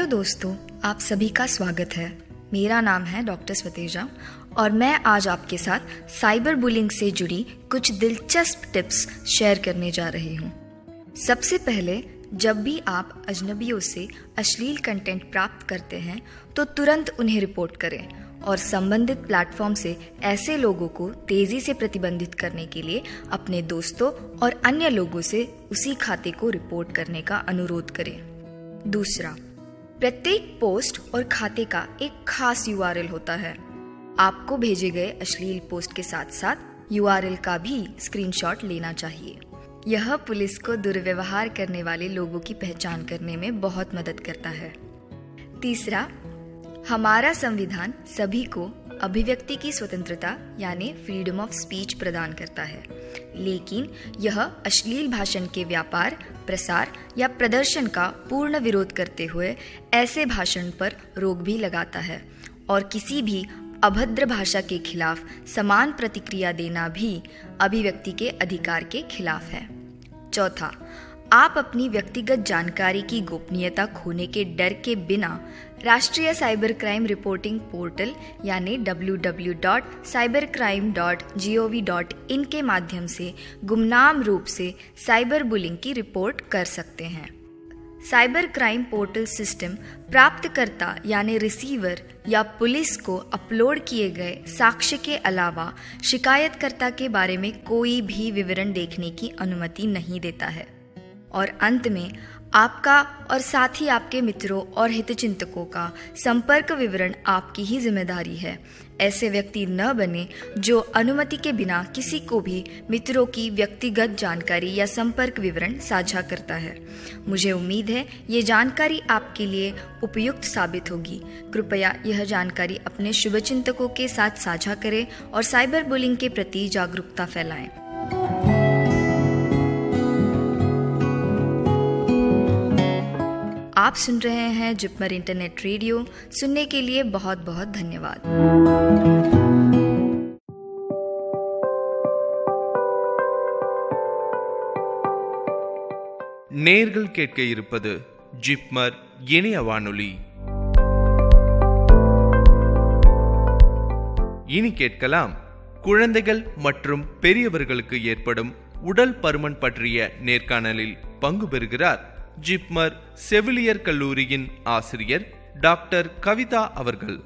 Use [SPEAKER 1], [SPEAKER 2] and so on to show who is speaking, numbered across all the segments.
[SPEAKER 1] दोस्तों आप सभी का स्वागत है मेरा नाम है डॉक्टर स्वतेजा और मैं आज आपके साथ साइबर बुलिंग से जुड़ी कुछ दिलचस्प टिप्स शेयर करने जा रही हूँ सबसे पहले जब भी आप अजनबियों से अश्लील कंटेंट प्राप्त करते हैं तो तुरंत उन्हें रिपोर्ट करें और संबंधित प्लेटफॉर्म से ऐसे लोगों को तेजी से प्रतिबंधित करने के लिए अपने दोस्तों और अन्य लोगों से उसी खाते को रिपोर्ट करने का अनुरोध करें दूसरा प्रत्येक पोस्ट और खाते का एक खास यू होता है आपको भेजे गए अश्लील पोस्ट के साथ साथ यू का भी स्क्रीनशॉट लेना चाहिए यह पुलिस को दुर्व्यवहार करने वाले लोगों की पहचान करने में बहुत मदद करता है तीसरा हमारा संविधान सभी को अभिव्यक्ति की स्वतंत्रता यानी फ्रीडम ऑफ स्पीच प्रदान करता है लेकिन यह अश्लील भाषण के व्यापार प्रसार या प्रदर्शन का पूर्ण विरोध करते हुए ऐसे भाषण पर रोक भी लगाता है और किसी भी अभद्र भाषा के खिलाफ समान प्रतिक्रिया देना भी अभिव्यक्ति के अधिकार के खिलाफ है चौथा आप अपनी व्यक्तिगत जानकारी की गोपनीयता खोने के डर के बिना राष्ट्रीय साइबर क्राइम रिपोर्टिंग पोर्टल यानी www.cybercrime.gov.in के माध्यम से गुमनाम रूप से साइबर बुलिंग की रिपोर्ट कर सकते हैं साइबर क्राइम पोर्टल सिस्टम प्राप्तकर्ता यानी रिसीवर या पुलिस को अपलोड किए गए साक्ष्य के अलावा शिकायतकर्ता के बारे में कोई भी विवरण देखने की अनुमति नहीं देता है और अंत में आपका और साथ ही आपके मित्रों और हितचिंतकों का संपर्क विवरण आपकी ही जिम्मेदारी है ऐसे व्यक्ति न बने जो अनुमति के बिना किसी को भी मित्रों की व्यक्तिगत जानकारी या संपर्क विवरण साझा करता है मुझे उम्मीद है ये जानकारी आपके लिए उपयुक्त साबित होगी कृपया यह जानकारी अपने शुभचिंतकों के साथ साझा करें और साइबर बुलिंग के प्रति जागरूकता फैलाएं आप सुन रहे हैं जिपमर इंटरनेट रेडियो सुनने के लिए बहुत बहुत धन्यवाद
[SPEAKER 2] நேர்கள் கேட்க இருப்பது ஜிப்மர் இணைய வானொலி இனி கேட்கலாம் குழந்தைகள் மற்றும் பெரியவர்களுக்கு ஏற்படும் உடல் பருமன் பற்றிய நேர்காணலில் பங்கு பெறுகிறார் ஜிப்மர் செவிலியர் கல்லூரியின் ஆசிரியர் டாக்டர் கவிதா அவர்கள்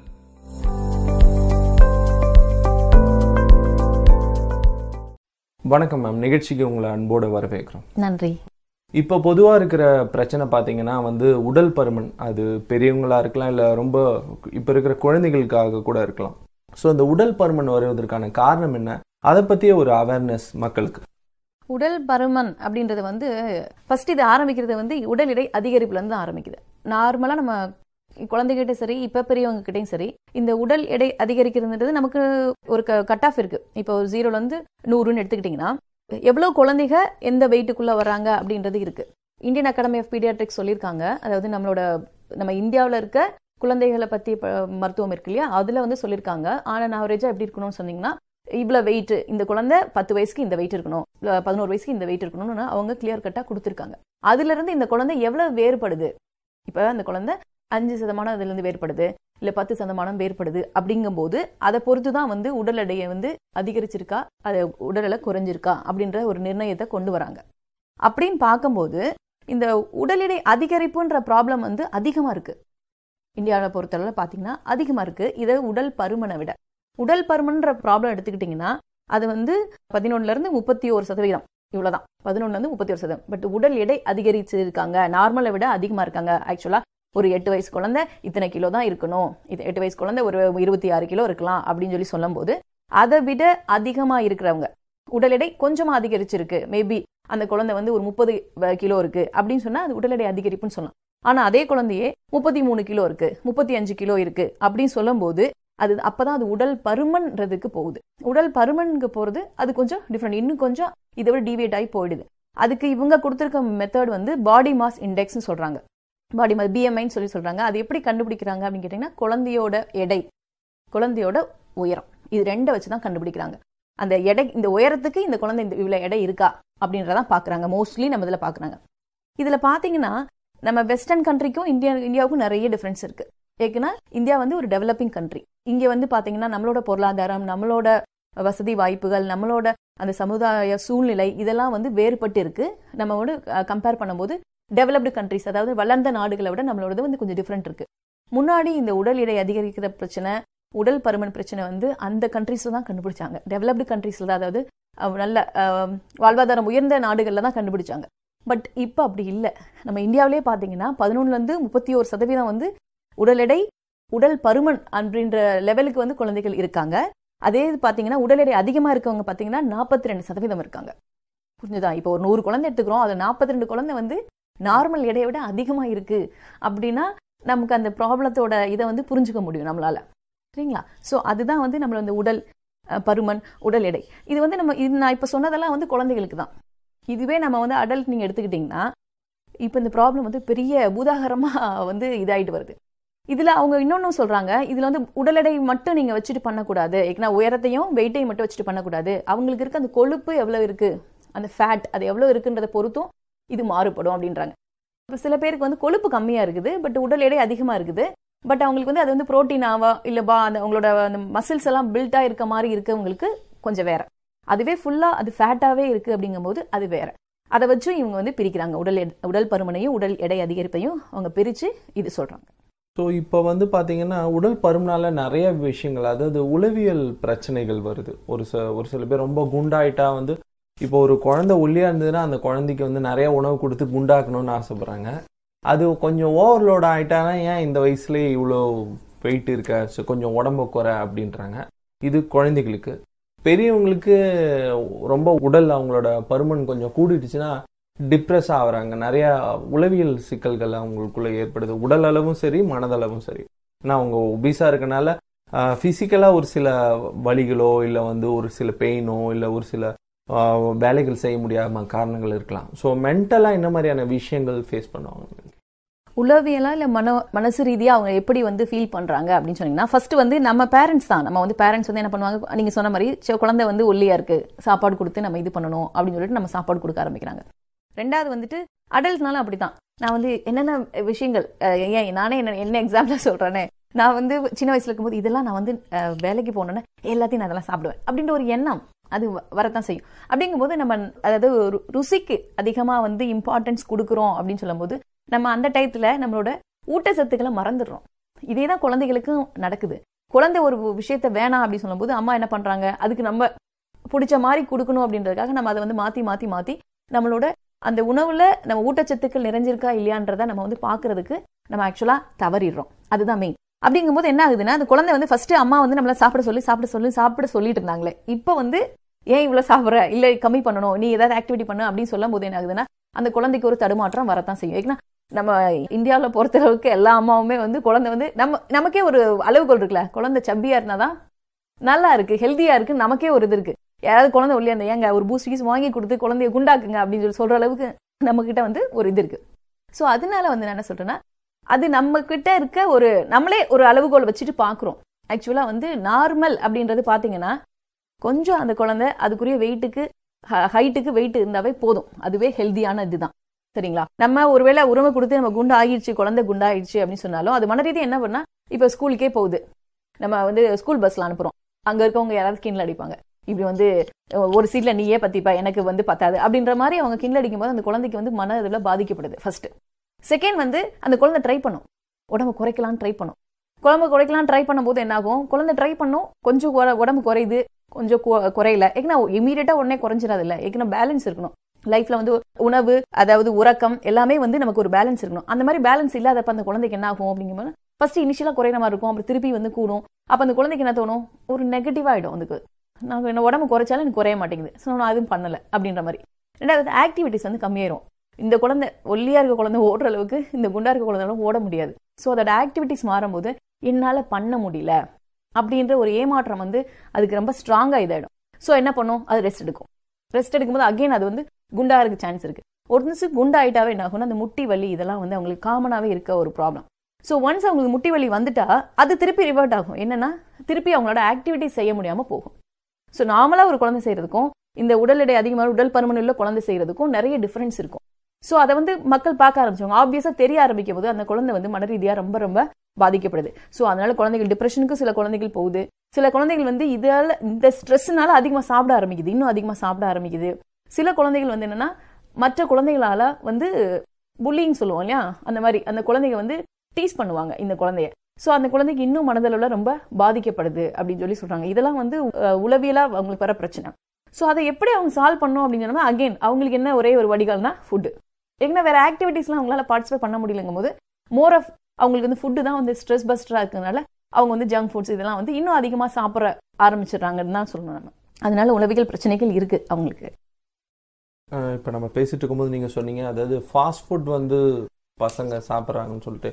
[SPEAKER 3] வணக்கம் மேம் நிகழ்ச்சிக்கு உங்களை அன்போடு வரவேற்கிறோம்
[SPEAKER 4] நன்றி
[SPEAKER 3] இப்போ பொதுவாக இருக்கிற பிரச்சனை பார்த்தீங்கன்னா வந்து உடல் பருமன் அது பெரியவங்களா இருக்கலாம் இல்லை ரொம்ப இப்போ இருக்கிற குழந்தைகளுக்காக கூட இருக்கலாம் ஸோ இந்த உடல் பருமன் வருவதற்கான காரணம் என்ன அதை பற்றிய ஒரு அவேர்னஸ் மக்களுக்கு
[SPEAKER 4] உடல் பருமன் அப்படின்றது வந்து ஃபர்ஸ்ட் இது ஆரம்பிக்கிறது வந்து உடல் எடை அதிகரிப்புல இருந்து தான் ஆரம்பிக்குது நார்மலா நம்ம குழந்தைகிட்ட சரி இப்ப பெரியவங்க கிட்டயும் சரி இந்த உடல் எடை அதிகரிக்கிறதுன்றது நமக்கு ஒரு கட் ஆஃப் இருக்கு இப்போ ஜீரோல இருந்து நூறுன்னு எடுத்துக்கிட்டீங்கன்னா எவ்வளவு குழந்தைங்க எந்த வெயிட்டுக்குள்ள வராங்க அப்படின்றது இருக்கு இந்தியன் அகாடமி ஆஃப் பீடியாட்ரிக்ஸ் சொல்லியிருக்காங்க அதாவது நம்மளோட நம்ம இந்தியாவில் இருக்க குழந்தைகளை பத்தி மருத்துவம் இருக்கு இல்லையா அதுல வந்து சொல்லியிருக்காங்க ஆனா ஆவரேஜா எப்படி இருக்கணும்னு சொன்னீங்கன்னா இவ்வளவு வெயிட் இந்த குழந்தை பத்து வயசுக்கு இந்த வெயிட் இருக்கணும் பதினோரு வயசுக்கு இந்த வெயிட் இருக்கணும்னு அவங்க கிளியர் கட்டா கொடுத்துருக்காங்க அதுல இருந்து இந்த குழந்தை எவ்வளவு வேறுபடுது இப்ப அந்த குழந்தை அஞ்சு சதமானம் அதுல இருந்து வேறுபடுது இல்ல பத்து சதமானம் வேறுபடுது அப்படிங்கும்போது அதை பொறுத்து தான் வந்து உடல் எடையை வந்து அதிகரிச்சிருக்கா அது உடல் எடை குறைஞ்சிருக்கா அப்படின்ற ஒரு நிர்ணயத்தை கொண்டு வராங்க அப்படின்னு பார்க்கும்போது இந்த உடல் எடை அதிகரிப்புன்ற ப்ராப்ளம் வந்து அதிகமா இருக்கு இந்தியாவில் பொறுத்தளவில் பார்த்தீங்கன்னா அதிகமா இருக்கு இதை உடல் பருமனை விட உடல் பருமன்ற ப்ராப்ளம் எடுத்துக்கிட்டிங்கன்னா அது வந்து பதினொன்னுல இருந்து முப்பத்தி ஒரு சதவீதம் இவ்வளவுதான் பதினொன்னுல இருந்து முப்பத்தி ஒரு சதவீதம் பட் உடல் எடை அதிகரிச்சு இருக்காங்க நார்மலை விட அதிகமா இருக்காங்க ஆக்சுவலா ஒரு எட்டு வயசு குழந்தை இத்தனை கிலோ தான் இருக்கணும் இது எட்டு வயசு குழந்தை ஒரு இருபத்தி ஆறு கிலோ இருக்கலாம் அப்படின்னு சொல்லி சொல்லும் போது அதை விட அதிகமா இருக்கிறவங்க உடல் எடை கொஞ்சமா அதிகரிச்சிருக்கு மேபி அந்த குழந்தை வந்து ஒரு முப்பது கிலோ இருக்கு அப்படின்னு சொன்னா அது உடல் எடை அதிகரிப்புன்னு சொல்லலாம் ஆனா அதே குழந்தையே முப்பத்தி மூணு கிலோ இருக்கு முப்பத்தி அஞ்சு கிலோ இருக்கு அப்படின்னு சொல்லும் போது அது அப்பதான் அது உடல் பருமன்றதுக்கு போகுது உடல் பருமனுக்கு போறது அது கொஞ்சம் டிஃப்ரெண்ட் இன்னும் கொஞ்சம் இதை விட டிவியேட் ஆகி போயிடுது அதுக்கு இவங்க கொடுத்துருக்க மெத்தட் வந்து பாடி மாஸ் இண்டெக்ஸ்னு சொல்றாங்க பாடி மாஸ் பிஎம்ஐன்னு சொல்லி சொல்றாங்க அது எப்படி கண்டுபிடிக்கிறாங்க அப்படின்னு கேட்டீங்கன்னா குழந்தையோட எடை குழந்தையோட உயரம் இது ரெண்டை வச்சு தான் கண்டுபிடிக்கிறாங்க அந்த எடை இந்த உயரத்துக்கு இந்த குழந்தை இந்த இவ்வளவு எடை இருக்கா அப்படின்றதான் பாக்குறாங்க மோஸ்ட்லி நம்ம இதுல பாக்குறாங்க இதுல பாத்தீங்கன்னா நம்ம வெஸ்டர்ன் கண்ட்ரிக்கும் இந்தியா இந்தியாவுக்கும் நிறைய டிஃபரன்ஸ் இருக்கு ஏன்னா இந்தியா வந்து ஒரு டெவலப்பிங் கண்ட்ரி இங்க வந்து பாத்தீங்கன்னா நம்மளோட பொருளாதாரம் நம்மளோட வசதி வாய்ப்புகள் நம்மளோட அந்த சமுதாய சூழ்நிலை இதெல்லாம் வந்து வேறுபட்டு இருக்கு நம்ம வந்து கம்பேர் பண்ணும்போது டெவலப்டு கண்ட்ரிஸ் அதாவது வளர்ந்த நாடுகளை விட நம்மளோடது வந்து கொஞ்சம் டிஃப்ரெண்ட் இருக்கு முன்னாடி இந்த உடல் எடை அதிகரிக்கிற பிரச்சனை உடல் பருமன் பிரச்சனை வந்து அந்த கண்ட்ரீஸ்ல தான் கண்டுபிடிச்சாங்க டெவலப்டு கண்ட்ரீஸ்ல தான் அதாவது அஹ், நல்ல அஹ், வாழ்வாதாரம் உயர்ந்த நாடுகள்ல தான் கண்டுபிடிச்சாங்க பட் இப்போ அப்படி இல்லை நம்ம இந்தியாவிலே பார்த்தீங்கன்னா பதினொன்னுலேருந்து முப்பத்தி ஒரு சதவீதம் வந்து உடல் எடை உடல் பருமன் அப்படின்ற லெவலுக்கு வந்து குழந்தைகள் இருக்காங்க அதே இது பார்த்தீங்கன்னா உடல் எடை அதிகமாக இருக்கவங்க பார்த்தீங்கன்னா நாற்பத்தி ரெண்டு சதவீதம் இருக்காங்க புரிஞ்சுதா இப்போ ஒரு நூறு குழந்தை எடுத்துக்கிறோம் அது நாற்பத்தி ரெண்டு குழந்தை வந்து நார்மல் எடையை விட அதிகமாக இருக்கு அப்படின்னா நமக்கு அந்த ப்ராப்ளத்தோட இதை வந்து புரிஞ்சுக்க முடியும் நம்மளால சரிங்களா ஸோ அதுதான் வந்து நம்மளோட இந்த உடல் அஹ், பருமன் உடல் எடை இது வந்து நம்ம இது நான் இப்போ சொன்னதெல்லாம் வந்து குழந்தைகளுக்கு தான் இதுவே நம்ம வந்து அடல்ட் நீங்கள் எடுத்துக்கிட்டிங்கன்னா இப்போ இந்த ப்ராப்ளம் வந்து பெரிய பூதாகரமாக வந்து இதாயிட்டு வருது இதில் அவங்க இன்னொன்னும் சொல்கிறாங்க இதில் வந்து உடல் எடை மட்டும் நீங்கள் வச்சுட்டு பண்ணக்கூடாது ஏன்னா உயரத்தையும் வெயிட்டையும் மட்டும் வச்சுட்டு பண்ணக்கூடாது அவங்களுக்கு இருக்க அந்த கொழுப்பு எவ்வளோ இருக்குது அந்த ஃபேட் அது எவ்வளோ இருக்குன்றதை பொறுத்தும் இது மாறுபடும் அப்படின்றாங்க இப்போ சில பேருக்கு வந்து கொழுப்பு கம்மியாக இருக்குது பட் உடல் எடை அதிகமாக இருக்குது பட் அவங்களுக்கு வந்து அது வந்து புரோட்டீனாவா இல்லை பா அந்த அவங்களோட அந்த மசில்ஸ் எல்லாம் பில்ட்டாக இருக்க மாதிரி இருக்கவங்களுக்கு கொஞ்சம் வேற அதுவே ஃபுல்லாக அது ஃபேட்டாகவே இருக்குது அப்படிங்கும்போது அது வேற அதை வச்சும் இவங்க வந்து பிரிக்கிறாங்க உடல் எடை- உடல் பருமனையும் உடல் எடை அதிகரிப்பையும் அவங்க பிரித்து இது சொல்கிறாங்க
[SPEAKER 3] ஸோ இப்போ வந்து பார்த்தீங்கன்னா உடல் பருமனால நிறைய விஷயங்கள் அதாவது உளவியல் பிரச்சனைகள் வருது ஒரு சில ஒரு சில பேர் ரொம்ப குண்டாயிட்டா வந்து இப்போ ஒரு குழந்தை ஒல்லியா இருந்ததுன்னா அந்த குழந்தைக்கு வந்து நிறைய உணவு கொடுத்து குண்டாக்கணும்னு ஆசைப்படுறாங்க அது கொஞ்சம் ஓவர்லோட் ஆயிட்டானா ஏன் இந்த வயசுலயே இவ்வளோ வெயிட் இருக்க ஸோ கொஞ்சம் உடம்பு குறை அப்படின்றாங்க இது குழந்தைகளுக்கு பெரியவங்களுக்கு ரொம்ப உடல் அவங்களோட பருமன் கொஞ்சம் கூடிடுச்சுன்னா டிப்ரெஸ் ஆகுறாங்க நிறைய உளவியல் சிக்கல்கள் அவங்களுக்குள்ள ஏற்படுது உடல் அளவும் சரி மனதளவும் சரி ஏன்னா அவங்க ஒபிஸா இருக்கனால ஃபிசிக்கலாக ஒரு சில வலிகளோ இல்லை வந்து ஒரு சில பெயினோ இல்லை ஒரு சில ஆஹ், வேலைகள் செய்ய முடியாம காரணங்கள் இருக்கலாம் ஸோ மென்டலாக என்ன மாதிரியான விஷயங்கள் ஃபேஸ் பண்ணுவாங்க
[SPEAKER 4] உளவியலா இல்ல மன மனசு ரீதியா அவங்க எப்படி வந்து ஃபீல் பண்றாங்க அப்படின்னு சொன்னீங்கன்னா ஃபர்ஸ்ட் வந்து நம்ம பேரண்ட்ஸ் தான் நம்ம வந்து பேரண்ட்ஸ் வந்து என்ன பண்ணுவாங்க நீங்க சொன்ன மாதிரி சரி, குழந்தை வந்து ஒல்லியா இருக்கு சாப்பாடு கொடுத்து நம்ம இது பண்ணணும் அப்படின்னு சொல்லிட்டு நம்ம சாப்பாடு கொடுக்க ஆரம்பிக்கிறாங்க ரெண்டாவது வந்துட்டு அடல்ட்னாலும் அப்படிதான் நான் வந்து என்னென்ன விஷயங்கள் அஹ், ஏன் நானே என்ன என்ன எக்ஸாம்பிளா சொல்றேனே நான் வந்து சின்ன வயசுல இருக்கும்போது இதெல்லாம் நான் வந்து அஹ், வேலைக்கு போனோன்னே எல்லாத்தையும் நான் அதெல்லாம் சாப்பிடுவேன் அப்படின்ற ஒரு எண்ணம் அது வ- வரத்தான் செய்யும் அப்படிங்கும்போது நம்ம அதாவது ரு- ருசிக்கு அதிகமா வந்து இம்பார்ட்டன்ஸ் கொடுக்குறோம் அப்படின்னு சொல்லும்போது நம்ம அந்த டயத்துல நம்மளோட ஊட்டச்சத்துக்களை மறந்துடுறோம் இதே தான் குழந்தைகளுக்கும் நடக்குது குழந்தை ஒரு விஷயத்த வேணாம் அப்படின்னு சொல்லும்போது அம்மா என்ன பண்றாங்க அதுக்கு நம்ம பிடிச்ச மாதிரி கொடுக்கணும் அப்படின்றதுக்காக நம்ம அதை வந்து மாத்தி மாத்தி மாத்தி நம்மளோட அந்த உணவுல நம்ம ஊட்டச்சத்துக்கள் நிறைஞ்சிருக்கா இல்லையான்றத நம்ம வந்து பாக்குறதுக்கு நம்ம ஆக்சுவலா தவறிடுறோம் அதுதான் மெயின் அப்படிங்கும்போது என்ன ஆகுதுன்னா அந்த குழந்தை வந்து ஃபர்ஸ்ட் அம்மா வந்து நம்மள சாப்பிட சொல்லி சாப்பிட சொல்லி சாப்பிட சொல்லிட்டு இருந்தாங்களே இப்போ வந்து ஏன் இவ்வளவு சாப்பிடுற இல்ல கம்மி பண்ணணும் நீ ஏதாவது ஆக்டிவிட்டி பண்ணு அப்படின்னு சொல்லும் போது என்ன ஆகுதுன்னா அந்த குழந்தைக்கு ஒரு தடுமாற்றம் வரத்தான் செய்யும் ஏன்னா நம்ம இந்தியாவில் பொறுத்த அளவுக்கு எல்லா அம்மாவுமே வந்து குழந்தை வந்து நம்ம நமக்கே ஒரு அளவுகோல் இருக்குல்ல குழந்தை சப்பியா இருந்தாதான் நல்லா இருக்கு ஹெல்த்தியா இருக்கு நமக்கே ஒரு இது இருக்கு யாராவது குழந்தை ஒல்லியா இருந்தா ஏங்க ஒரு பூஸ்ட் கீஸ் வாங்கி கொடுத்து குழந்தைய குண்டாக்குங்க அப்படின்னு சொல்லி சொல்ற அளவுக்கு நம்ம கிட்ட வந்து ஒரு இது இருக்கு ஸோ அதனால வந்து நான் என்ன சொல்றேன்னா அது நம்ம கிட்ட இருக்க ஒரு நம்மளே ஒரு அளவுகோல் வச்சுட்டு பாக்குறோம் ஆக்சுவலா வந்து நார்மல் அப்படின்றது பாத்தீங்கன்னா கொஞ்சம் அந்த குழந்தை அதுக்குரிய வெயிட்டுக்கு ஹைட்டுக்கு வெயிட் இருந்தாவே போதும் அதுவே ஹெல்தியான இதுதான் சரிங்களா நம்ம ஒருவேளை உரிமை கொடுத்து நம்ம குண்டு ஆகிடுச்சு குழந்தை குண்டாயிடுச்சு அப்படின்னு சொன்னாலும் அது மனரீதி என்ன பண்ணா இப்ப ஸ்கூலுக்கே போகுது நம்ம வந்து ஸ்கூல் பஸ்ல அனுப்புறோம் அங்க இருக்கவங்க யாராவது கிண்டல் அடிப்பாங்க இப்படி வந்து அஹ், ஒரு சீட்ல நீயே பத்திப்பா எனக்கு வந்து பத்தாது அப்படின்ற மாதிரி அவங்க கிண்டல் அடிக்கும் போது அந்த குழந்தைக்கு வந்து மன இதுல பாதிக்கப்படுது ஃபர்ஸ்ட் செகண்ட் வந்து அந்த குழந்தை ட்ரை பண்ணும் உடம்பு குறைக்கலாம்னு ட்ரை பண்ணும் குழம்பு குறைக்கலாம் ட்ரை பண்ணும்போது என்ன ஆகும் குழந்தை ட்ரை பண்ணும் கொஞ்சம் குற- உடம்பு குறையுது கொஞ்சம் கு- குறையல ஏன்னா இமீடியட்டா உடனே குறைஞ்சிடாது இல்ல ஏன்னா பேலன்ஸ் இருக்கணும் லைஃப்ல வந்து உணவு அதாவது உறக்கம் எல்லாமே வந்து நமக்கு ஒரு பேலன்ஸ் இருக்கணும் அந்த மாதிரி பேலன்ஸ் இல்லாதப்ப அந்த குழந்தைக்கு என்ன ஆகும் அப்படிங்கும்போது ஃபர்ஸ்ட் இனிஷியலா குறையிற மாதிரி இருக்கும் அப்புறம் திருப்பி வந்து கூடும் அப்ப அந்த குழந்தைக்கு என்ன தோணும் ஒரு நெகட்டிவ் ஆயிடும் அதுக்கு நான் என்ன உடம்பு குறைச்சாலும் எனக்கு குறைய மாட்டேங்குது ஸோ நான் அதுவும் பண்ணல அப்படின்ற மாதிரி ரெண்டாவது ஆக்டிவிட்டிஸ் வந்து கம்மியாயிரும் இந்த குழந்தை ஒல்லியா இருக்க குழந்தை ஓடுற அளவுக்கு இந்த குண்டா இருக்க குழந்தைலாம் ஓட முடியாது ஸோ அதோட ஆக்டிவிட்டிஸ் மாறும்போது என்னால பண்ண முடியல அப்படின்ற ஒரு ஏமாற்றம் வந்து அதுக்கு ரொம்ப ஸ்ட்ராங்கா இதாயிடும் ஸோ என்ன பண்ணும் அது ரெஸ்ட் எடுக்கும் ரெஸ்ட் எடுக்கும்போது அகைன் அது வந்து குண்டா இருக்க சான்ஸ் இருக்கு ஒரு நிமிஷம் குண்டா ஆயிட்டாவே என்ன ஆகும்னா அந்த முட்டி வலி இதெல்லாம் வந்து அவங்களுக்கு காமனாவே இருக்க ஒரு ப்ராப்ளம் ஸோ ஒன்ஸ் அவங்களுக்கு முட்டி வலி வந்துட்டா அது திருப்பி ரிவர்ட் ஆகும் என்னன்னா திருப்பி அவங்களோட ஆக்டிவிட்டிஸ் செய்ய முடியாம போகும் ஸோ நார்மலா ஒரு குழந்தை செய்யறதுக்கும் இந்த உடல் எடை அதிகமான உடல் பருமன் உள்ள குழந்தை செய்யறதுக்கும் நிறைய டிஃபரன்ஸ் இருக்கும் ஸோ அதை வந்து மக்கள் பார்க்க ஆரம்பிச்சாங்க ஆப்வியஸா தெரிய ஆரம்பிக்கும் போது அந்த குழந்தை வந்து மன ரீதியா ரொம்ப ரொம்ப பாதிக்கப்படுது ஸோ அதனால குழந்தைகள் டிப்ரெஷனுக்கு சில குழந்தைகள் போகுது சில குழந்தைகள் வந்து இதால இந்த ஸ்ட்ரெஸ்னால அதிகமாக சாப்பிட ஆரம்பிக்குது இன்னும் அதிகமாக சாப்பிட ஆரம்பிக்குது சில குழந்தைகள் வந்து என்னன்னா மற்ற குழந்தைகளால வந்து புல்லிங் சொல்லுவோம் இல்லையா அந்த மாதிரி அந்த குழந்தைங்க வந்து டீஸ் பண்ணுவாங்க இந்த குழந்தைய ஸோ அந்த குழந்தைக்கு இன்னும் மனதளவில் ரொம்ப பாதிக்கப்படுது அப்படின்னு சொல்லி சொல்றாங்க இதெல்லாம் வந்து அஹ், உளவியலா அவங்களுக்கு வர பிரச்சனை ஸோ அதை எப்படி அவங்க சால்வ் பண்ணணும் அப்படின்னு சொன்னா அகைன் அவங்களுக்கு என்ன ஒரே ஒரு வடிகால்னா ஃபுட்டு ஏன்னா வேற ஆக்டிவிட்டீஸ்லாம் அவங்களால பார்ட்டிசிபேட் பண்ண முடியலங்கும் போது மோர் ஆஃப் அவங்களுக்கு வந்து ஃபுட்டு தான் வந்து ஸ்ட்ரெஸ் பஸ்டரா இருக்கிறதுனால அவங்க வந்து ஜங்க் ஃபுட்ஸ் இதெல்லாம் வந்து இன்னும் அதிகமா சாப்பிட ஆரம்பிச்சிடுறாங்கன்னு தான் சொல்லணும் நம்ம அதனால உளவியல் பிரச்சனைகள் இருக்கு அவங்களுக்கு
[SPEAKER 3] அஹ் இப்ப நம்ம பேசிட்டு இருக்கும்போது நீங்க சொன்னீங்க அதாவது ஃபாஸ்ட் ஃபுட் வந்து பசங்க சாப்பிட்றாங்கன்னு சொல்லிட்டு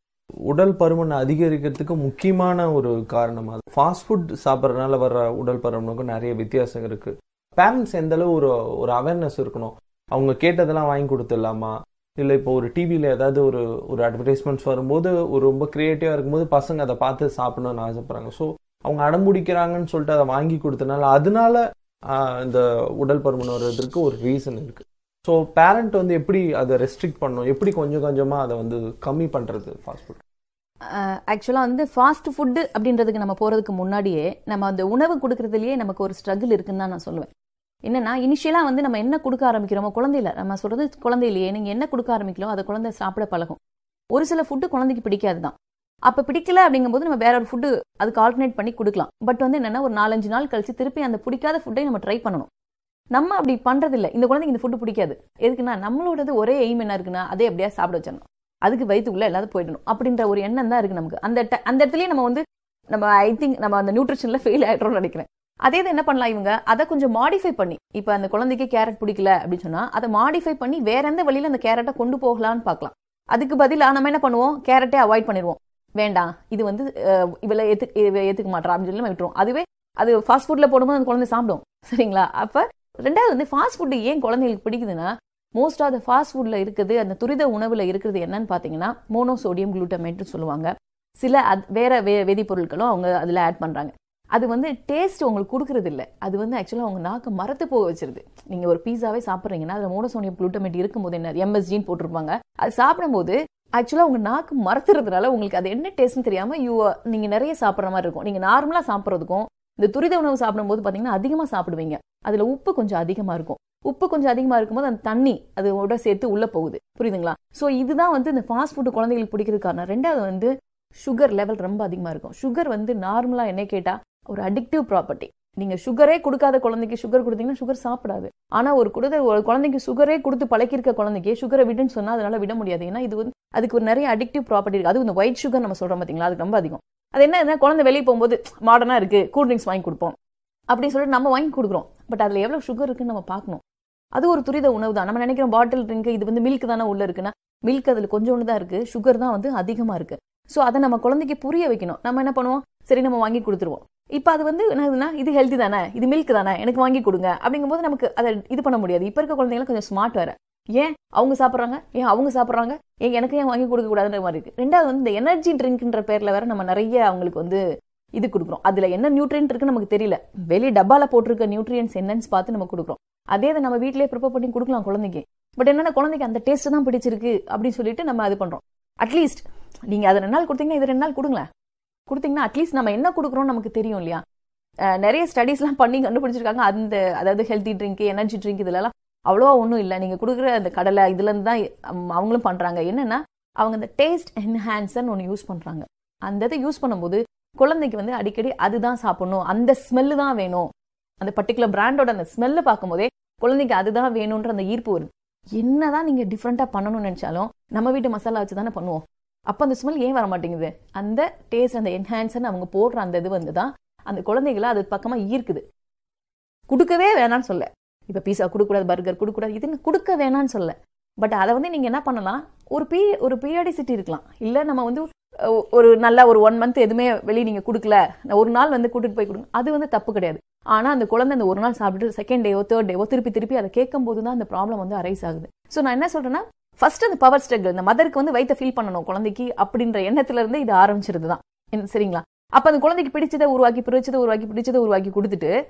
[SPEAKER 3] உடல் பருமன் அதிகரிக்கிறதுக்கு முக்கியமான ஒரு காரணம் அது ஃபாஸ்ட் ஃபுட் சாப்பிட்றதுனால வர்ற உடல் பருமனுக்கும் நிறைய வித்தியாசம் இருக்கு பேரண்ட்ஸ் எந்த அளவு ஒரு ஒரு அவேர்னஸ் இருக்கணும் அவங்க கேட்டதெல்லாம் வாங்கி கொடுத்துடலாமா இல்லை இப்போ ஒரு டிவியில் ஏதாவது ஒரு ஒரு அட்வர்டைஸ்மெண்ட்ஸ் வரும்போது ஒரு ரொம்ப க்ரியேட்டிவாக இருக்கும்போது பசங்க அதை பார்த்து சாப்பிடணும்னு ஆசைப்படுறாங்க ஸோ அவங்க அடம்பிடிக்கிறாங்கன்னு சொல்லிட்டு அதை வாங்கி கொடுத்தனால அதனால ஆஹ், இந்த உடல் பருமன் வர்றதுக்கு ஒரு ரீசன் இருக்கு ஸோ பேரண்ட் வந்து எப்படி அதை ரெஸ்ட்ரிக்ட் பண்ணணும் எப்படி கொஞ்சம் கொஞ்சமாக அதை வந்து கம்மி பண்ணுறது ஃபாஸ்ட் ஃபுட்
[SPEAKER 4] ஆக்சுவலாக வந்து ஃபாஸ்ட் ஃபுட்டு அப்படின்றதுக்கு நம்ம போகிறதுக்கு முன்னாடியே நம்ம அந்த உணவு கொடுக்கறதுலயே நமக்கு ஒரு ஸ்ட்ரகிள் இருக்குன்னு தான் நான் சொல்லுவேன் என்னன்னா இனிஷியலாக வந்து நம்ம என்ன கொடுக்க ஆரம்பிக்கிறோமோ குழந்தையில நம்ம சொல்றது குழந்தையிலேயே நீங்கள் என்ன கொடுக்க ஆரம்பிக்கிறோம் அதை குழந்தை சாப்பிட பழகும் ஒரு சில ஃபுட்டு குழந்தைக்கு பிடிக்காது தான் அப்போ பிடிக்கல அப்படிங்கும்போது நம்ம வேற ஒரு ஃபுட்டு அதுக்கு ஆல்டர்னேட் பண்ணி கொடுக்கலாம் பட் வந்து என்னன்னா ஒரு நாலஞ்சு நாள் கழிச்சு திருப்பி அந்த பிடிக்காத ஃபுட்டை நம்ம ட்ரை பண்ணணும் நம்ம அப்படி பண்றதில்ல இந்த குழந்தைக்கு இந்த ஃபுட்டு பிடிக்காது எதுக்குன்னா நம்மளோடது ஒரே எய்ம் என்ன இருக்குன்னா அதே அப்படியே சாப்பிட வச்சிடணும் அதுக்கு வயிற்றுக்குள்ள எல்லாத்தையும் போயிடணும் அப்படின்ற ஒரு எண்ணம் தான் இருக்கு நமக்கு அந்த ட- அந்த இடத்துலயே நம்ம வந்து நம்ம ஐ திங்க் நம்ம அந்த நியூட்ரிஷன்ல ஃபெயில் ஆயிடுறோம்னு நினைக்கிறேன் அதே இது என்ன பண்ணலாம் இவங்க அதை கொஞ்சம் மாடிஃபை பண்ணி இப்போ அந்த குழந்தைக்கு கேரட் பிடிக்கல அப்படின்னு சொன்னா அதை மாடிஃபை பண்ணி வேற எந்த வழியில அந்த கேரட்டை கொண்டு போகலான்னு பார்க்கலாம் அதுக்கு பதிலா நம்ம என்ன பண்ணுவோம் கேரட்டே அவாய்ட் பண்ணிடுவோம் வேண்டாம் இது வந்து அஹ், இவளை ஏத்து இவ ஏத்துக்க மாட்டா அப்படின்னு சொல்லி நம்ம விட்டுருவோம் அதுவே அது ஃபாஸ்ட் ஃபுட்ல போடும்போது அந்த குழந்தை சாப்பிடும் சரிங்களா அப்ப ரெண்டாவது வந்து ஃபாஸ்ட் ஃபுட் ஏன் குழந்தைங்களுக்கு பிடிக்குதுன்னா மோஸ்ட் ஆஃப் த ஃபாஸ்ட் ஃபுட்ல இருக்குது அந்த துரித உணவுல இருக்கிறது என்னன்னு பாத்தீங்கன்னா மோனோசோடியம் குளூட்டமேட்னு சொல்லுவாங்க சில அத்- வேற வே வேதிப்பொருட்களும் அவங்க அதுல ஆட் பண்றாங்க அது வந்து டேஸ்ட் உங்களுக்கு கொடுக்கறது இல்ல அது வந்து ஆக்சுவலா அவங்க நாக்கு மரத்து போக வச்சிருது நீங்க ஒரு பீஸாவே சாப்பிடுறீங்கன்னா அதுல மோனோசோடியம் குளூட்டமேட் இருக்கும்போது என்ன எம்எஸ்ஜின்னு போட்டிருப்பாங்க அது சாப்பிடும்போது ஆக்சுவலா உங்க நாக்கு மரத்துறதுனால உங்களுக்கு அது என்ன டேஸ்ட்னு தெரியாம யூ நீங்க நிறைய சாப்பிடுற மாதிரி இருக்கும் நீங்க நார்மலா சாப்பிடுறதுக்கும் இந்த துரித உணவு சாப்பிடும்போது பாத்தீங்கன்னா அதிகமா சாப்பிடுவீங்க அதுல உப்பு கொஞ்சம் அதிகமா இருக்கும் உப்பு கொஞ்சம் அதிகமா இருக்கும்போது அந்த தண்ணி அதோட சேர்த்து உள்ள போகுது புரியுதுங்களா சோ இதுதான் வந்து இந்த ஃபாஸ்ட் ஃபுட் குழந்தைகளுக்கு பிடிக்கிறது காரணம் ரெண்டாவது வந்து சுகர் லெவல் ரொம்ப அதிகமா இருக்கும் சுகர் வந்து நார்மலா என்ன கேட்டா ஒரு அடிக்டிவ் ப்ராப்பர்ட்டி நீங்க சுகரே கொடுக்காத குழந்தைக்கு சுகர் கொடுத்தீங்கன்னா சுகர் சாப்பிடாது ஆனா ஒரு குழந்தை ஒரு குழந்தைக்கு சுகரே கொடுத்து பழக்கிருக்க குழந்தைக்கு சுகரை விடுன்னு சொன்னா அதனால விட முடியாது ஏன்னா இது வந்து அதுக்கு ஒரு நிறைய அடிக்டிவ் ப்ராப்பர்ட்டி இருக்கு அது இந்த ஒயிட் சுகர் நம்ம சொல்றோம் பாத்தீங்களா அதுக்கு ரொம்ப அதிகம் அது என்ன குழந்தை வெளியே போகும்போது மாடர்னா இருக்கு கூல் ட்ரிங்க்ஸ் வாங்கி கொடுப்போம் அப்படின்னு சொல்லிட்டு நம்ம வாங்கி கொடுக்குறோம் பட் அதுல எவ்வளவு சுகர் இருக்குன்னு நம்ம பார்க்கணும் அது ஒரு துரித உணவு தான் நம்ம நினைக்கிறோம் பாட்டில் ட்ரிங்க் இது வந்து மில்க் தானே உள்ள இருக்குன்னா மில்க் அதுல கொஞ்சோண்டு தான் இருக்கு சுகர் தான் வந்து அதிகமா இருக்கு ஸோ அதை நம்ம குழந்தைக்கு புரிய வைக்கணும் நம்ம என்ன பண்ணுவோம் சரி நம்ம வாங்கி கொடுத்துருவோம் இப்போ அது வந்து என்னதுன்னா இது ஹெல்த்தி தானே இது மில்க் தானே எனக்கு வாங்கி கொடுங்க அப்படிங்கும்போது நமக்கு அதை இது பண்ண முடியாது இப்போ இருக்க குழந்தைங்களாம் கொஞ்சம் ஸ்மார்ட் வேற ஏன் அவங்க சாப்பிட்றாங்க ஏன் அவங்க சாப்பிட்றாங்க ஏன் எனக்கு ஏன் வாங்கி கொடுக்க கூடாதுன்ற மாதிரி இருக்கு ரெண்டாவது வந்து இந்த எனர்ஜி ட்ரிங்க்ன்ற பேர்ல வேற நம்ம நிறைய அவங்களுக்கு வந்து இது கொடுக்குறோம் அதுல என்ன நியூட்ரியன்ட் இருக்குன்னு நமக்கு தெரியல வெளியே டப்பால போட்டிருக்க நியூட்ரியன்ஸ் என்னன்னு பார்த்து நம்ம கொடுக்குறோம் அதே இதை நம்ம வீட்டிலேயே ப்ரிப்பேர் பண்ணி கொடுக்கலாம் குழந்தைக்கு பட் என்னன்னா குழந்தைக்கு அந்த டேஸ்ட் தான் பிடிச்சிருக்கு அப்படின்னு சொல்லிட்டு நம்ம அது பண்றோம் அட்லீஸ்ட் நீங்க அதை ரெண்டு நாள் கொடுத்தீங்கன்னா இது ரெண்டு நாள் கொடுங்களேன் கொடுத்தீங்கன்னா அட்லீஸ்ட் நம்ம என்ன கொடுக்குறோம்னு நமக்கு தெரியும் இல்லையா அஹ் நிறைய ஸ்டடீஸ்லாம் பண்ணி கண்டுபிடிச்சிருக்காங்க அந்த அதாவது ஹெல்த்தி ட்ரிங்க் எனர்ஜி ட்ரிங்க் இதுலலாம் அவ்வளோவா ஒன்றும் இல்லை நீங்கள் கொடுக்குற அந்த கடலை இதுலேருந்து தான் அம், அவங்களும் பண்ணுறாங்க என்னன்னா அவங்க அந்த டேஸ்ட் என்ஹான்சர்னு ஒன்று யூஸ் பண்ணுறாங்க அந்த இதை யூஸ் பண்ணும்போது குழந்தைக்கு வந்து அடிக்கடி அதுதான் சாப்பிடணும் அந்த ஸ்மெல்லு தான் வேணும் அந்த பர்டிகுலர் பிராண்டோட அந்த ஸ்மெல்லை பார்க்கும்போதே குழந்தைக்கு அதுதான் வேணுன்ற அந்த ஈர்ப்பு வருது என்னதான் நீங்க டிஃப்ரெண்டா பண்ணணும்னு நினைச்சாலும் நம்ம வீட்டு மசாலா வச்சு தானே பண்ணுவோம் அப்ப அந்த ஸ்மெல் ஏன் வர மாட்டேங்குது அந்த டேஸ்ட் அந்த என்ஹான்சர் அவங்க போடுற அந்த இது வந்து தான் அந்த குழந்தைகளை அது பக்கமா ஈர்க்குது கொடுக்கவே வேணாம்னு சொல்ல இப்ப பீஸா கொடுக்கூடாது பர்கர் கொடுக்கூடாது இதுன்னு கொடுக்க வேணாம்னு சொல்ல பட் அதை வந்து நீங்க என்ன பண்ணலாம் ஒரு பீ ஒரு பீரியாடிசிட்டி இருக்கலாம் இல்ல நம்ம வந்து அஹ், ஒரு நல்ல ஒரு ஒன் மந்த் எதுவுமே வெளியே நீங்க கொடுக்கல நான் ஒரு நாள் வந்து கூட்டிட்டு போய் கொடுங்க அது வந்து தப்பு கிடையாது ஆனா அந்த குழந்தை அந்த ஒரு நாள் சாப்பிட்டுட்டு செகண்ட் டேவோ தேர்ட் டேவோ திருப்பி திருப்பி அதை கேட்கும் போது தான் அந்த ப்ராப்ளம் வந்து அரைஸ் ஆகுது ஸோ நான் என்ன சொல்றேன்னா ஃபர்ஸ்ட் அந்த பவர் ஸ்ட்ரகிள் இந்த மதருக்கு வந்து வயித்தை ஃபீல் பண்ணணும் குழந்தைக்கு அப்படின்ற எண்ணத்துல இருந்து இது ஆரம்பிச்சிருது தான் என்ன- சரிங்களா அப்ப அந்த குழந்தைக்கு பிடிச்சதை உருவாக்கி பிடிச்சதை உருவாக்கி பிடிச்சதை உருவாக்கி கொடுத்துட்டு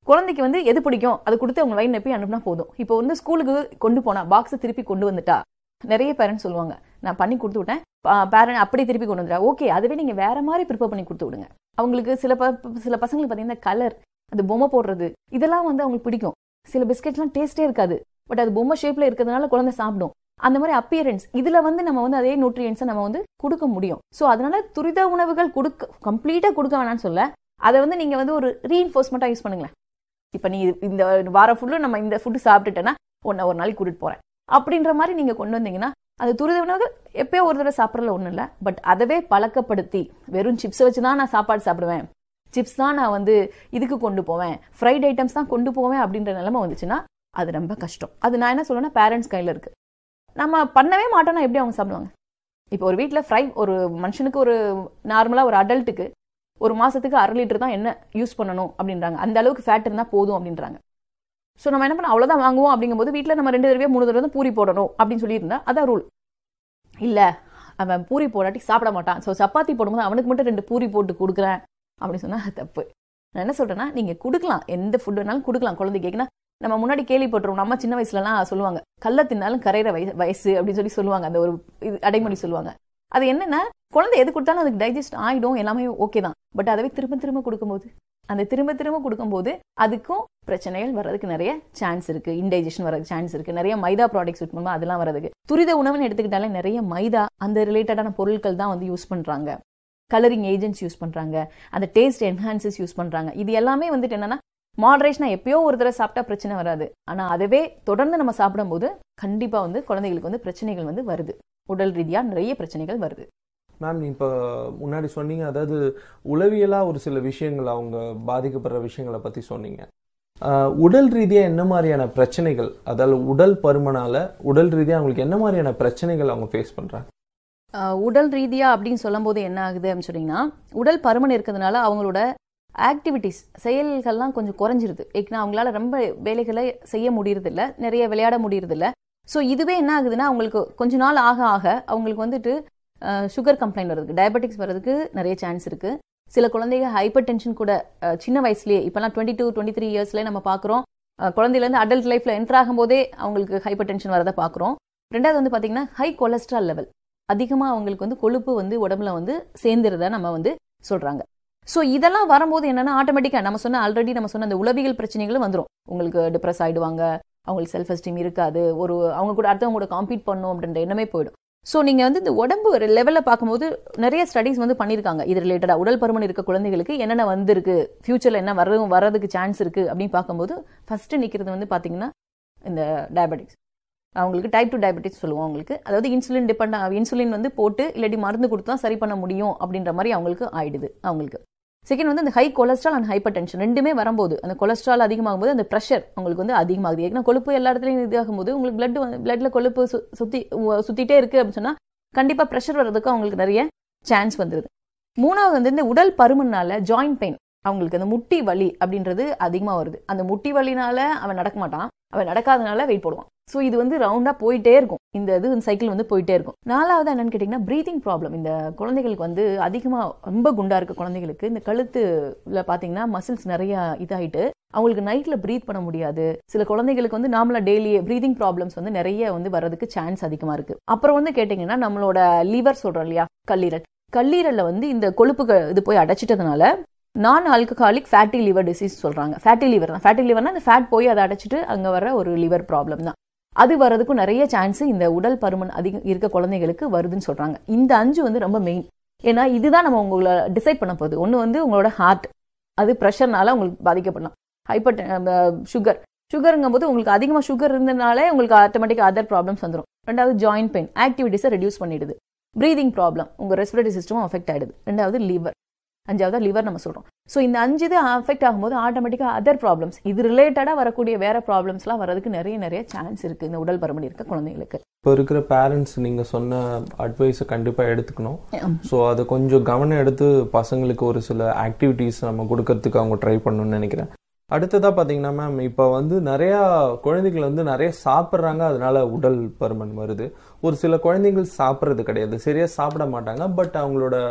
[SPEAKER 4] குழந்தைக்கு வந்து எது பிடிக்கும் அது கொடுத்து அவங்க வயிறு நப்பி அனுப்புனா போதும் இப்போ வந்து ஸ்கூலுக்கு கொண்டு போனா பாக்ஸ் திருப்பி கொண்டு வந்துட்டா நிறைய பேரண்ட்ஸ் சொல்லுவாங்க நான் பண்ணி கொடுத்து விட்டேன் பேரண்ட் அப்படி திருப்பி கொண்டு வந்துட்டா ஓகே அதுவே நீங்க வேற மாதிரி ப்ரிப்பேர் பண்ணி கொடுத்து விடுங்க அவங்களுக்கு சில ப- சில பசங்களுக்கு பார்த்தீங்கன்னா கலர் அது பொம்மை போடுறது இதெல்லாம் வந்து அவங்களுக்கு பிடிக்கும் சில பிஸ்கெட்லாம் டேஸ்டே இருக்காது பட் அது பொம்மை ஷேப்ல இருக்கிறதுனால குழந்தை சாப்பிடும் அந்த மாதிரி அப்பியரன்ஸ் இதுல வந்து நம்ம வந்து அதே நியூட்ரியன்ஸை நம்ம வந்து கொடுக்க முடியும் ஸோ அதனால துரித உணவுகள் கொடுக்க கம்ப்ளீட்டா கொடுக்க வேணாம்னு சொல்ல அதை வந்து நீங்க வந்து ஒரு ரீஇன்ஃபோர்ஸ்மெண்ட்டாக யூஸ் பண்ணுங்களேன் இப்போ நீ இந்த வாரம் ஃபுல்லும் நம்ம இந்த ஃபுட்டு சாப்பிட்டுட்டேன்னா ஒன்று ஒரு நாளைக்கு கூட்டிட்டு போறேன் அப்படின்ற மாதிரி நீங்க கொண்டு வந்தீங்கன்னா அது துரித உணவுகள் எப்பயோ ஒரு தடவை சாப்பிட்றதுல ஒன்றும் இல்லை பட் அதவே பழக்கப்படுத்தி வெறும் சிப்ஸை வச்சு தான் நான் சாப்பாடு சாப்பிடுவேன் சிப்ஸ் தான் நான் வந்து இதுக்கு கொண்டு போவேன் ஃப்ரைட் ஐட்டம்ஸ் தான் கொண்டு போவேன் அப்படின்ற நிலைமை வந்துச்சுன்னா அது ரொம்ப கஷ்டம் அது நான் என்ன சொல்லுவேன்னா பேரண்ட்ஸ் கையில் இருக்கு நம்ம பண்ணவே மாட்டோம்னா எப்படி அவங்க சாப்பிடுவாங்க இப்போ ஒரு வீட்டில் ஃப்ரை ஒரு மனுஷனுக்கு ஒரு நார்மலாக ஒரு அடல்ட்டுக்கு ஒரு மாசத்துக்கு அரை லிட்டர் தான் என்ன யூஸ் பண்ணணும் அப்படின்றாங்க அந்த அளவுக்கு ஃபேட் இருந்தால் போதும் அப்படின்றாங்க ஸோ நம்ம என்ன பண்ண அவ்வளோதான் வாங்குவோம் அப்படிங்கும்போது வீட்டில் நம்ம ரெண்டு தடவை மூணு தடவை தான் பூரி போடணும் அப்படின்னு சொல்லியிருந்தா அதான் ரூல் இல்லை அவன் பூரி போடாட்டி சாப்பிட மாட்டான் ஸோ சப்பாத்தி போடும்போது அவனுக்கு மட்டும் ரெண்டு பூரி போட்டு கொடுக்குறேன் அப்படின்னு சொன்னா அது தப்பு நான் என்ன சொல்றேன்னா நீங்க கொடுக்கலாம் எந்த ஃபுட் வேணாலும் கொடுக்கலாம் குழந்தைக்கு ஏன்னா நம்ம முன்னாடி கேள்விப்பட்டிருவோம் நம்ம சின்ன வயசுலலாம் சொல்லுவாங்க கல்ல தின்னாலும் கரையிற வயசு வயசு அப்படின்னு சொல்லி சொல்லுவாங்க அந்த ஒரு இது அடைமொழி சொல்லுவாங்க அது என்னன்னா குழந்தை எது கொடுத்தாலும் அதுக்கு டைஜஸ்ட் ஆயிடும் எல்லாமே ஓகே தான் பட் அதவே திரும்ப திரும்ப கொடுக்கும்போது அந்த திரும்ப திரும்ப கொடுக்கும்போது அதுக்கும் பிரச்சனைகள் வர்றதுக்கு நிறைய சான்ஸ் இருக்கு இன்டைஜஷன் வரதுக்கு சான்ஸ் இருக்கு நிறைய மைதா ப்ராடக்ட்ஸ் யூஸ் பண்ணும்போது அதெல்லாம் வரதுக்கு துரித உணவுன்னு எடுத்துக்கிட்டாலே நிறைய மைதா அந்த ரிலேட்டடான பொருட்கள் தான் வந்து யூஸ் பண்றாங்க கலரிங் ஏஜென்ட்ஸ் யூஸ் பண்றாங்க அந்த டேஸ்ட் என்ஹான்சஸ் யூஸ் பண்றாங்க இது எல்லாமே வந்துட்டு என்னன்னா மாடரேஷனா எப்பயோ ஒரு தடவை சாப்பிட்டா பிரச்சனை வராது ஆனா அதுவே தொடர்ந்து நம்ம சாப்பிடும்போது கண்டிப்பா வந்து குழந்தைகளுக்கு வந்து பிரச்சனைகள் வந்து வருது உடல் ரீதியா நிறைய பிரச்சனைகள் வருது
[SPEAKER 3] மேம் இப்போ முன்னாடி சொன்னீங்க அதாவது உளவியலா ஒரு சில விஷயங்கள் அவங்க பாதிக்கப்படுற விஷயங்களை பத்தி சொன்னீங்க ஆஹ் உடல் ரீதியா என்ன மாதிரியான பிரச்சனைகள் அதாவது உடல் பருமனால உடல் ரீதியா அவங்களுக்கு என்ன மாதிரியான பிரச்சனைகள் அவங்க ஃபேஸ் பண்றாங்க
[SPEAKER 4] ஆஹ் உடல் ரீதியா அப்படின்னு சொல்லும்போது என்ன ஆகுது அப்படின்னு சொன்னீங்கன்னா உடல் பருமன் இருக்கிறதுனால அவங்களோட ஆக்டிவிட்டிஸ் செயல்கள்லாம் கொஞ்சம் குறைஞ்சிருது ஏன்னா அவங்களால ரொம்ப வேலைகளை செய்ய முடியறது இல்ல நிறைய விளையாட முடியறது இல்ல ஸோ இதுவே என்ன ஆகுதுன்னா அவங்களுக்கு கொஞ்ச நாள் ஆக ஆக அவங்களுக்கு வந்துட்டு சுகர் கம்ப்ளைண்ட் வர்றதுக்கு டயபெட்டிக்ஸ் வர்றதுக்கு நிறைய சான்ஸ் இருக்கு சில குழந்தைங்க ஹைப்பர் டென்ஷன் கூட அஹ், சின்ன வயசுலயே இப்பெல்லாம் டுவெண்ட்டி டூ டுவெண்ட்டி த்ரீ இயர்ஸ்ல நம்ம பார்க்குறோம் குழந்தையிலேருந்து அடல்ட் லைஃப்ல என்டர் ஆகும்போதே அவங்களுக்கு ஹைப்பர் டென்ஷன் வரதை பார்க்குறோம் ரெண்டாவது வந்து பார்த்தீங்கன்னா ஹை கொலஸ்ட்ரால் லெவல் அதிகமாக அவங்களுக்கு வந்து கொழுப்பு வந்து உடம்புல வந்து சேர்ந்துருத நம்ம வந்து சொல்றாங்க ஸோ இதெல்லாம் வரும்போது என்னன்னா ஆட்டோமேட்டிக்காக நம்ம சொன்ன ஆல்ரெடி நம்ம சொன்ன அந்த உளவியல் பிரச்சனைகளும் வந்துடும் உங்களுக்கு டிப்ரெஸ் ஆயிடுவாங்க அவங்களுக்கு செல்ஃப் எஸ்டீம் இருக்காது ஒரு அவங்க கூட அடுத்தவங்க கூட காம்பீட் பண்ணும் அப்படின்ற எண்ணமே போயிடும் ஸோ நீங்க வந்து இந்த உடம்பு ஒரு லெவலில் பார்க்கும்போது நிறைய ஸ்டடிஸ் வந்து பண்ணியிருக்காங்க இது ரிலேட்டடா உடல் பருமன் இருக்க குழந்தைகளுக்கு என்னென்ன வந்திருக்கு ஃபியூச்சர்ல என்ன வரும் வர்றதுக்கு சான்ஸ் இருக்கு அப்படின்னு பார்க்கும்போது ஃபர்ஸ்ட் நிக்கிறது வந்து பாத்தீங்கன்னா இந்த டயபெட்டிக்ஸ் அவங்களுக்கு டைப் டூ டயபெட்டிஸ் சொல்லுவோம் அவங்களுக்கு அதாவது இன்சுலின் டிபெண்ட் இன்சுலின் வந்து போட்டு இல்லாட்டி மருந்து கொடுத்து தான் சரி பண்ண முடியும் அப்படின்ற மாதிரி அவங்களுக்கு ஆயிடுது அவங்களுக்கு செகண்ட் வந்து அந்த high cholesterol and hypertension ரெண்டுமே வரும்போது அந்த கொலஸ்ட்ரால் அதிகமாகும் போது அந்த ப்ரெஷர் உங்களுக்கு வந்து அதிகமாகுது ஏன்னா கொழுப்பு எல்லா இடத்துலையும் இதாகும் போது உங்களுக்கு பிளட் பிளட்ல கொழுப்பு சு- சுத்தி உ- சுத்திட்டே இருக்கு அப்படின்னு சொன்னா கண்டிப்பா ப்ரெஷர் வர்றதுக்கு அவங்களுக்கு நிறைய சான்ஸ் வந்துருது மூணாவது வந்து இந்த உடல் பருமனால ஜாயிண்ட் பெயின் அவங்களுக்கு அந்த முட்டி வலி அப்படின்றது அதிகமா வருது அந்த முட்டி வலினால அவன் நடக்க மாட்டான் அவன் நடக்காதனால வெயிட் போடுவான் ஸோ இது வந்து ரவுண்டா போயிட்டே இருக்கும் இந்த இது சைக்கிள் வந்து போயிட்டே இருக்கும் நாலாவது என்னன்னு கேட்டிங்கன்னா ப்ரீதிங் ப்ராப்ளம் இந்த குழந்தைகளுக்கு வந்து அதிகமா ரொம்ப குண்டா இருக்க குழந்தைகளுக்கு இந்த கழுத்துல பாத்தீங்கன்னா மசில்ஸ் நிறைய இதாயிட்டு அவங்களுக்கு நைட்ல ப்ரீத் பண்ண முடியாது சில குழந்தைகளுக்கு வந்து நார்மலா டெய்லி ப்ரீதிங் ப்ராப்ளம்ஸ் வந்து நிறைய வந்து வர்றதுக்கு சான்ஸ் அதிகமா இருக்கு அப்புறம் வந்து கேட்டிங்கன்னா நம்மளோட லிவர் சொல்றோம் இல்லையா கல்லீரல் கல்லீரல்ல வந்து இந்த கொழுப்புகள் இது போய் அடைச்சிட்டதுனால நான் ஆல்கஹாலிக் ஃபேட்டி லிவர் டிசீஸ் சொல்றாங்க ஃபேட்டி லிவர் தான் ஃபேட்டி லிவர்னா அந்த ஃபேட் போய் அதை அடைச்சிட்டு அங்க வர ஒரு லிவர் ப்ராப்ளம் தான் அது வர்றதுக்கும் நிறைய சான்ஸ் இந்த உடல் பருமன் அதிகம் இருக்க குழந்தைகளுக்கு வருதுன்னு சொல்றாங்க இந்த அஞ்சு வந்து ரொம்ப மெயின் ஏன்னா இதுதான் நம்ம உங்களை டிசைட் பண்ண போகுது ஒன்று வந்து உங்களோட ஹார்ட் அது ப்ரெஷர்னால உங்களுக்கு பாதிக்கப்படலாம் ஹைப்பர் சுகர் சுகருங்கும் போது உங்களுக்கு அதிகமாக சுகர் இருந்தனாலே உங்களுக்கு ஆட்டோமேட்டிக்காக அதர் ப்ராப்ளம்ஸ் வந்துடும் ரெண்டாவது ஜாயிண்ட் பெயின் ஆக்டிவிட்டிஸை ரெடியூஸ் பண்ணிடுது ப்ரீதிங் ப்ராப்ளம் உங்கள் ரெஸ்பிரேட்டரி சிஸ்டமும் அஃபெக்ட் ஆயிடுது ரெண்டாவது லிவர் அஞ்சாவது லிவர் நம்ம சொல்றோம் ஸோ இந்த அஞ்சு இது அஃபெக்ட் ஆகும்போது ஆட்டோமேட்டிக்காக அதர் ப்ராப்ளம்ஸ் இது ரிலேட்டடாக வரக்கூடிய வேற ப்ராப்ளம்ஸ்லாம் வரதுக்கு நிறைய நிறைய சான்ஸ் இருக்கு இந்த உடல் பருமன் இருக்க குழந்தைங்களுக்கு
[SPEAKER 3] இப்போ இருக்கிற பேரண்ட்ஸ் நீங்க சொன்ன அட்வைஸை கண்டிப்பா எடுத்துக்கணும் ஸோ அதை கொஞ்சம் கவனம் எடுத்து பசங்களுக்கு ஒரு சில ஆக்டிவிட்டீஸ் நம்ம கொடுக்கறதுக்கு அவங்க ட்ரை பண்ணணும்னு நினைக்கிறேன் அடுத்ததா பாத்தீங்கன்னா மேம் இப்போ வந்து நிறைய குழந்தைகள் வந்து நிறைய சாப்பிட்றாங்க அதனால உடல் பருமன் வருது ஒரு சில குழந்தைகள் சாப்பிட்றது கிடையாது சரியா சாப்பிட மாட்டாங்க பட் அவங்களோட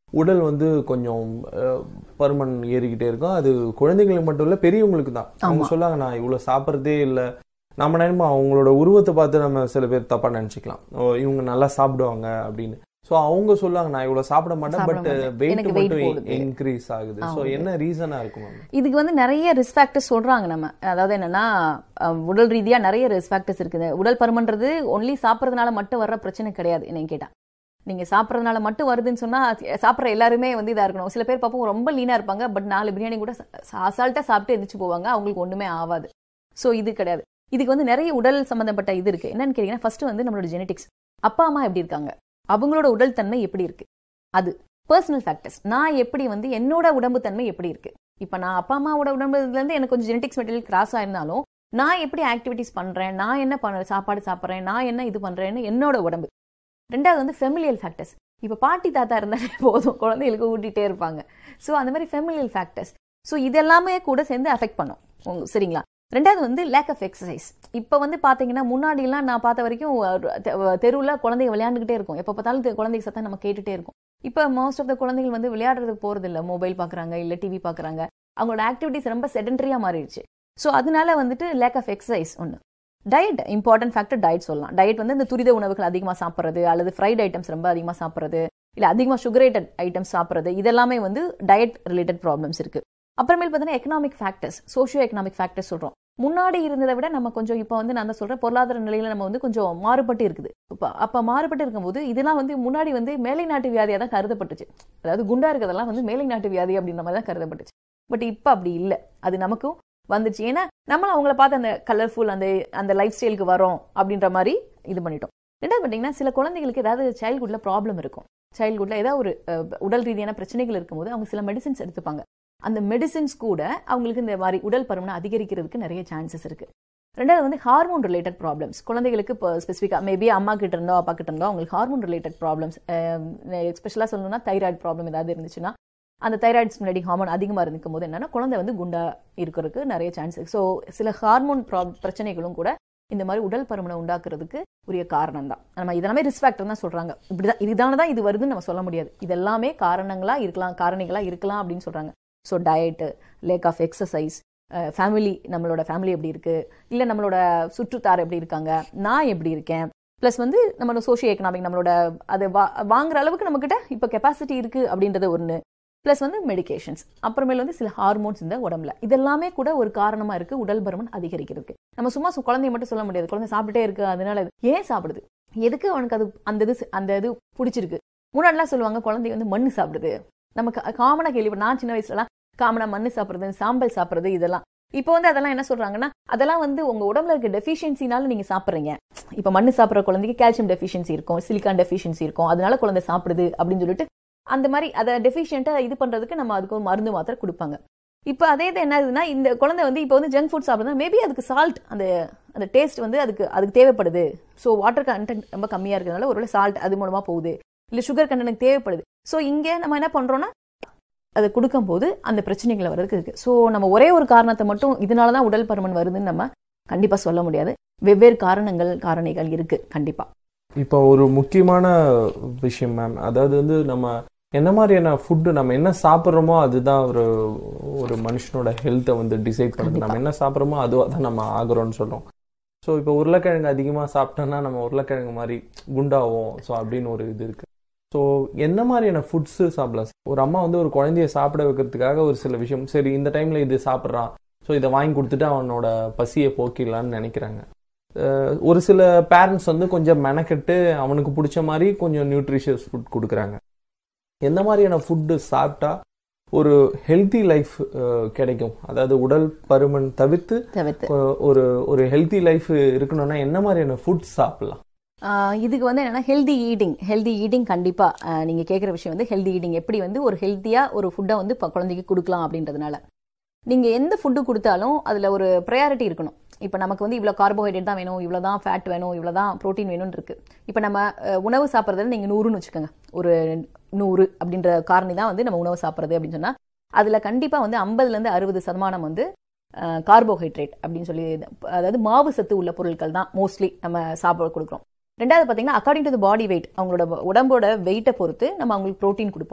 [SPEAKER 3] உடல் வந்து கொஞ்சம் அஹ், பருமன் ஏறிக்கிட்டே இருக்கும் அது குழந்தைங்களுக்கு மட்டும் இல்ல பெரியவங்களுக்கு தான் அவங்க
[SPEAKER 4] ஆமா.
[SPEAKER 3] சொல்லாங்க நான் இவ்வளவு சாப்பிட்றதே இல்ல நம்ம நினைப்போம் அவங்களோட உருவத்தை பார்த்து நம்ம சில பேர் தப்பா நினைச்சுக்கலாம் ஓ இவங்க நல்லா சாப்பிடுவாங்க அப்படின்னு சோ அவங்க சொல்லுவாங்க நான் இவ்வளவு சாப்பிட மாட்டேன்
[SPEAKER 4] சாப்பிட
[SPEAKER 3] பட்
[SPEAKER 4] மாட்டேன்.
[SPEAKER 3] வெயிட்
[SPEAKER 4] எனக்கு weight
[SPEAKER 3] மட்டும்
[SPEAKER 4] போடுது.
[SPEAKER 3] இன்க்ரீஸ் ஆகுது
[SPEAKER 4] ஆ,
[SPEAKER 3] சோ
[SPEAKER 4] okay.
[SPEAKER 3] என்ன ரீசனா இருக்கும் மேம்
[SPEAKER 4] இதுக்கு வந்து நிறைய ரிஸ்க் ஃபேக்டர்ஸ் சொல்றாங்க நம்ம அதாவது என்னன்னா அஹ், உடல் ரீதியா நிறைய ரிஸ்க் ஃபேக்டர்ஸ் இருக்குது உடல் பருமன்றது ஒன்லி சாப்பிட்றதுனால மட்டும் வர்ற பிரச்சனை கிடையாது என்னை கேட்டா நீங்க சாப்பிட்றதுனால மட்டும் வருதுன்னு சொன்னா சாப்பிட்ற எல்லாருமே வந்து இதா இருக்கணும் சில பேர் பார்ப்போம் ரொம்ப லீனா இருப்பாங்க பட் நாலு பிரியாணி கூட அசால்ட்டா சாப்பிட்டு எந்திரிச்சு போவாங்க அவங்களுக்கு ஒண்ணுமே ஆகாது சோ இது கிடையாது இதுக்கு வந்து நிறைய உடல் சம்பந்தப்பட்ட இது இருக்கு என்னன்னு கேட்டீங்கன்னா ஃபர்ஸ்ட் வந்து நம்மளோட ஜெனடிக்ஸ் அப்பா அம்மா எப்படி இருக்காங்க அவங்களோட உடல் தன்மை எப்படி இருக்கு அது பர்சனல் ஃபேக்டர்ஸ் நான் எப்படி வந்து என்னோட உடம்பு தன்மை எப்படி இருக்கு இப்ப நான் அப்பா அம்மாவோட உடம்புல இருந்து எனக்கு கொஞ்சம் ஜெனடிக்ஸ் மெட்டீரியல் கிராஸ் ஆயிருந்தாலும் நான் எப்படி ஆக்டிவிட்டிஸ் பண்றேன் நான் என்ன பண்ண சாப்பாடு சாப்பிட்றேன் நான் என்ன இது பண்றேன்னு என்னோட உடம்பு ரெண்டாவது வந்து ஃபெமிலியல் ஃபேக்டர்ஸ் இப்ப பாட்டி தாத்தா இருந்தாலே போதும் குழந்தைகளுக்கு ஊட்டிகிட்டே இருப்பாங்க ஸோ அந்த மாதிரி ஃபெமிலியல் ஃபேக்டர்ஸ் ஸோ இதெல்லாமே கூட சேர்ந்து அஃபெக்ட் பண்ணும் உங்க- சரிங்களா ரெண்டாவது வந்து லேக் ஆஃப் எக்ஸசைஸ் இப்போ வந்து பாத்தீங்கன்னா முன்னாடிலாம் நான் பார்த்த வரைக்கும் தெருவில் குழந்தைங்க விளையாண்டுக்கிட்டே இருக்கும் எப்போ பார்த்தாலும் தெ- குழந்தைங்க சத்தம் நம்ம கேட்டுட்டே இருக்கும் இப்போ மோஸ்ட் ஆஃப் த குழந்தைகள் வந்து விளையாடுறதுக்கு போறது இல்ல மொபைல் பார்க்குறாங்க இல்லை டிவி பார்க்குறாங்க அவங்களோட ஆக்டிவிட்டிஸ் ரொம்ப செடென்ட்ரியா மாறிடுச்சு ஸோ அதனால வந்துட்டு லேக் ஆஃப் எக்ஸசைஸ் ஒன்று டயட் இம்பார்ட்டன்ட் ஃபேக்டர் டயட் சொல்லலாம் டயட் வந்து இந்த துரித உணவுகள் அதிகமாக சாப்பிட்றது அல்லது ஃப்ரைட் ஐட்டம்ஸ் ரொம்ப அதிகமாக சாப்பிட்றது இல்லை அதிகமாக சுகரேட்டட் ஐட்டம்ஸ் சாப்பிட்றது இதெல்லாமே வந்து டயட் ரிலேட்டட் ப்ராப்ளம்ஸ் இருக்கு அப்புறமேல் பார்த்தீங்கன்னா economic factors socio economic factors சொல்றோம் முன்னாடி இருந்ததை விட நம்ம கொஞ்சம் இப்போ வந்து நான் தான் சொல்றேன் பொருளாதார நிலையில நம்ம வந்து கொஞ்சம் மாறுபட்டு இருக்குது இப்போ அப்ப மாறுபட்டு இருக்கும்போது இதெல்லாம் வந்து முன்னாடி வந்து மேலை நாட்டு வியாதியா தான் கருதப்பட்டுச்சு அதாவது குண்டா இருக்கிறதெல்லாம் வந்து மேலை நாட்டு வியாதி அப்படின்ற மாதிரி தான் கருதப்பட்டுச்சு பட் இப்போ அப்படி இல்லை அது நமக்கும் வந்துச்சு ஏன்னா நம்மளும் அவங்கள பார்த்து அந்த கலர்ஃபுல் அந்த அந்த லைஃப் ஸ்டைலுக்கு வரோம் அப்படின்ற மாதிரி இது பண்ணிட்டோம் ரெண்டாவது பார்த்தீங்கன்னா சில குழந்தைகளுக்கு ஏதாவது சைல்ட்ஹுட்ல ப்ராப்ளம் இருக்கும் சைல்ட்ஹுட்ல ஏதாவது ஒரு அஹ், உடல் ரீதியான பிரச்சனைகள் இருக்கும்போது அவங்க சில மெடிசின்ஸ் எடுத்துப்பாங்க அந்த மெடிசின்ஸ் கூட அவங்களுக்கு இந்த மாதிரி உடல் பருமனை அதிகரிக்கிறதுக்கு நிறைய சான்சஸ் இருக்கு ரெண்டாவது வந்து ஹார்மோன் ரிலேட்டட் ப்ராப்ளம்ஸ் குழந்தைகளுக்கு இப்போ ஸ்பெசிஃபிக்காக மேபி அம்மா கிட்ட இருந்தோ அப்பா கிட்ட இருந்தோ அவங்களுக்கு ஹார்மோன் ரிலேட்டட் ப்ராப்ளம்ஸ் எஸ்பெஷலாக சொல்லணும்னா தைராய்டு ப்ராப்ளம் ஏதாவது இருந்துச்சுன்னா அந்த தைராய்டு ஸ்டிமுலேட்டிங் ஹார்மோன் அதிகமாக இருந்துக்கும் போது என்னன்னா குழந்தை வந்து குண்டா இருக்கிறதுக்கு நிறைய சான்ஸ் இருக்கு ஸோ சில ஹார்மோன் பிரச்சனைகளும் கூட இந்த மாதிரி உடல் பருமனை உண்டாக்குறதுக்கு உரிய காரணம் தான் நம்ம இதெல்லாமே ரிஸ்க் ஃபேக்டர் தான் சொல்றாங்க இப்படிதான் இதுதானே தான் இது வருதுன்னு நம்ம சொல்ல முடியாது இதெல்லாமே காரணங்களா இருக்கலாம் காரணிகளா இருக்கலாம் அப்படின்னு சொல்றாங்க so diet lack of exercise family நம்மளோட ஃபேமிலி எப்படி இருக்கு இல்லை நம்மளோட சுற்றுத்தார் எப்படி இருக்காங்க நான் எப்படி இருக்கேன் ப்ளஸ் வந்து நம்மளோட சோஷியோ எக்கனாமிக் நம்மளோட அதை வா வாங்குற அளவுக்கு நம்மக்கிட்ட இப்போ கெப்பாசிட்டி இருக்கு அப்படின்றது ஒன்று ப்ளஸ் வந்து மெடிகேஷன்ஸ் அப்புறமேல வந்து சில ஹார்மோன்ஸ் இந்த உடம்புல இதெல்லாமே கூட ஒரு காரணமா இருக்கு உடல் பருமன் அதிகரிக்கிறதுக்கு நம்ம சும்மா சு- குழந்தைய மட்டும் சொல்ல முடியாது குழந்தை சாப்பிட்டே இருக்கு அதனால இது. ஏன் சாப்பிடுது எதுக்கு அவனுக்கு அது அந்த இது அந்த இது பிடிச்சிருக்கு முன்னாடிலாம் சொல்லுவாங்க குழந்தை வந்து மண்ணு சாப்பிடுது நமக்கு காமனா கேள்வி நான் சின்ன வயசுலலாம் காமனா மண்ணு சாப்பிடுறது சாம்பல் சாப்பிடுறது இதெல்லாம் இப்போ வந்து அதெல்லாம் என்ன சொல்றாங்கன்னா அதெல்லாம் வந்து உங்க உடம்புல இருக்க டெஃபிஷியன்சினால நீங்க சாப்பிடுறீங்க இப்ப மண்ணு சாப்பிடுற குழந்தைக்கு கால்சியம் டெஃபிஷியன்சி இருக்கும் சிலிக்கான் டெஃபிஷியன்சி இருக்கும் அதனால குழந்தை சாப்பிடுது அப்படின்னு சொல்லிட்டு அந்த மாதிரி அதை டெஃபிஷியண்டா இது பண்றதுக்கு நம்ம அதுக்கு ஒரு மருந்து மாத்திரை கொடுப்பாங்க இப்போ அதே இது என்ன ஆகுதுன்னா இந்த குழந்தை வந்து இப்போ வந்து ஜங்க் ஃபுட் சாப்பிடுறது மேபி அதுக்கு சால்ட் அந்த அந்த டேஸ்ட் வந்து அதுக்கு அதுக்கு தேவைப்படுது ஸோ வாட்டர் கண்டென்ட் ரொம்ப கம்மியா இருக்கிறதுனால ஒருவேளை சால்ட் அது மூலமா போகுது இல்ல சுகர் கண்டென்ட் தேவைப்படுது ஸோ இங்க நம்ம என்ன பண்றோம்னா அதை கொடுக்கும்போது அந்த பிரச்சனைகளை வர்றதுக்கு இருக்கு ஸோ நம்ம ஒரே ஒரு காரணத்தை மட்டும் இதனால தான் உடல் பருமன் வருதுன்னு நம்ம கண்டிப்பா சொல்ல முடியாது வெவ்வேறு காரணங்கள் காரணிகள் இருக்கு கண்டிப்பா
[SPEAKER 3] இப்போ ஒரு முக்கியமான விஷயம் மேம் அதாவது வந்து நம்ம என்ன மாதிரியான ஃபுட்டு நம்ம என்ன சாப்பிட்றோமோ அதுதான் ஒரு ஒரு மனுஷனோட ஹெல்த்தை வந்து டிசைட் பண்ணுது நம்ம என்ன சாப்பிட்றோமோ அதுவாக தான் நம்ம ஆகுறோம்னு சொல்றோம் ஸோ இப்போ உருளைக்கிழங்கு அதிகமாக சாப்பிட்டோம்னா நம்ம உருளைக்கிழங்கு மாதிரி குண்டாவோம் ஸோ அப்படின்னு ஒரு இது இருக்கு ஸோ என்ன மாதிரியான ஃபுட்ஸு சாப்பிடலாம் ஒரு அம்மா வந்து ஒரு குழந்தைய சாப்பிட வைக்கிறதுக்காக ஒரு சில விஷயம் சரி இந்த டைம்ல இது சாப்பிட்றான் ஸோ இதை வாங்கி கொடுத்துட்டு அவனோட பசியை போக்கிடலான்னு நினைக்கிறாங்க அஹ் ஒரு சில பேரண்ட்ஸ் வந்து கொஞ்சம் மெனக்கெட்டு அவனுக்கு பிடிச்ச மாதிரி கொஞ்சம் நியூட்ரிஷியஸ் ஃபுட் கொடுக்குறாங்க எந்த மாதிரியான ஃபுட்டு சாப்பிட்டா ஒரு ஹெல்த்தி லைஃப் கிடைக்கும் அதாவது உடல் பருமன் தவிர்த்து
[SPEAKER 4] தவிர்த்து
[SPEAKER 3] அஹ், ஒரு ஒரு ஹெல்த்தி லைஃப் இருக்கணும்னா என்ன மாதிரியான ஃபுட் சாப்பிடலாம்
[SPEAKER 4] ஆஹ் இதுக்கு வந்து என்னன்னா ஹெல்தி ஈட்டிங் ஹெல்தி ஈட்டிங் கண்டிப்பா ஆஹ் நீங்க கேட்குற விஷயம் வந்து ஹெல்தி ஈட்டிங் எப்படி வந்து ஒரு ஹெல்த்தியா ஒரு ஃபுட்டை வந்து இப்ப குழந்தைக்கு கொடுக்கலாம் அப்படின்றதுனால நீங்க எந்த ஃபுட்டு கொடுத்தாலும் அதுல ஒரு ப்ரையாரிட்டி இருக்கணும் இப்போ நமக்கு வந்து இவ்வளோ கார்போஹைட்ரேட் தான் வேணும் இவ்வளோ தான் ஃபேட் வேணும் இவ்வளோ தான் ப்ரோட்டீன் வேணும்னு இருக்கு இப்போ நம்ம அஹ், உணவு சாப்பிட்றதுல நீங்க நூறுன்னு வச்சுக்கோங்க ஒரு நூறு அப்படின்ற காரணி தான் வந்து நம்ம உணவு சாப்பிட்றது அப்படின்னு சொன்னா அதுல கண்டிப்பா வந்து ஐம்பதுல இருந்து அறுபது சதமானம் வந்து கார்போஹைட்ரேட் அப்படின்னு சொல்லி அதாவது மாவு சத்து உள்ள பொருட்கள் தான் மோஸ்ட்லி நம்ம சாப்பிட கொடுக்குறோம் ரெண்டாவது பார்த்தீங்கன்னா அக்கார்டிங் டு பாடி வெயிட் அவங்களோட உடம்போட வெயிட்டை பொறுத்து நம்ம அவங்களுக்கு ப்ரோட்டீன் கொடுப்போம்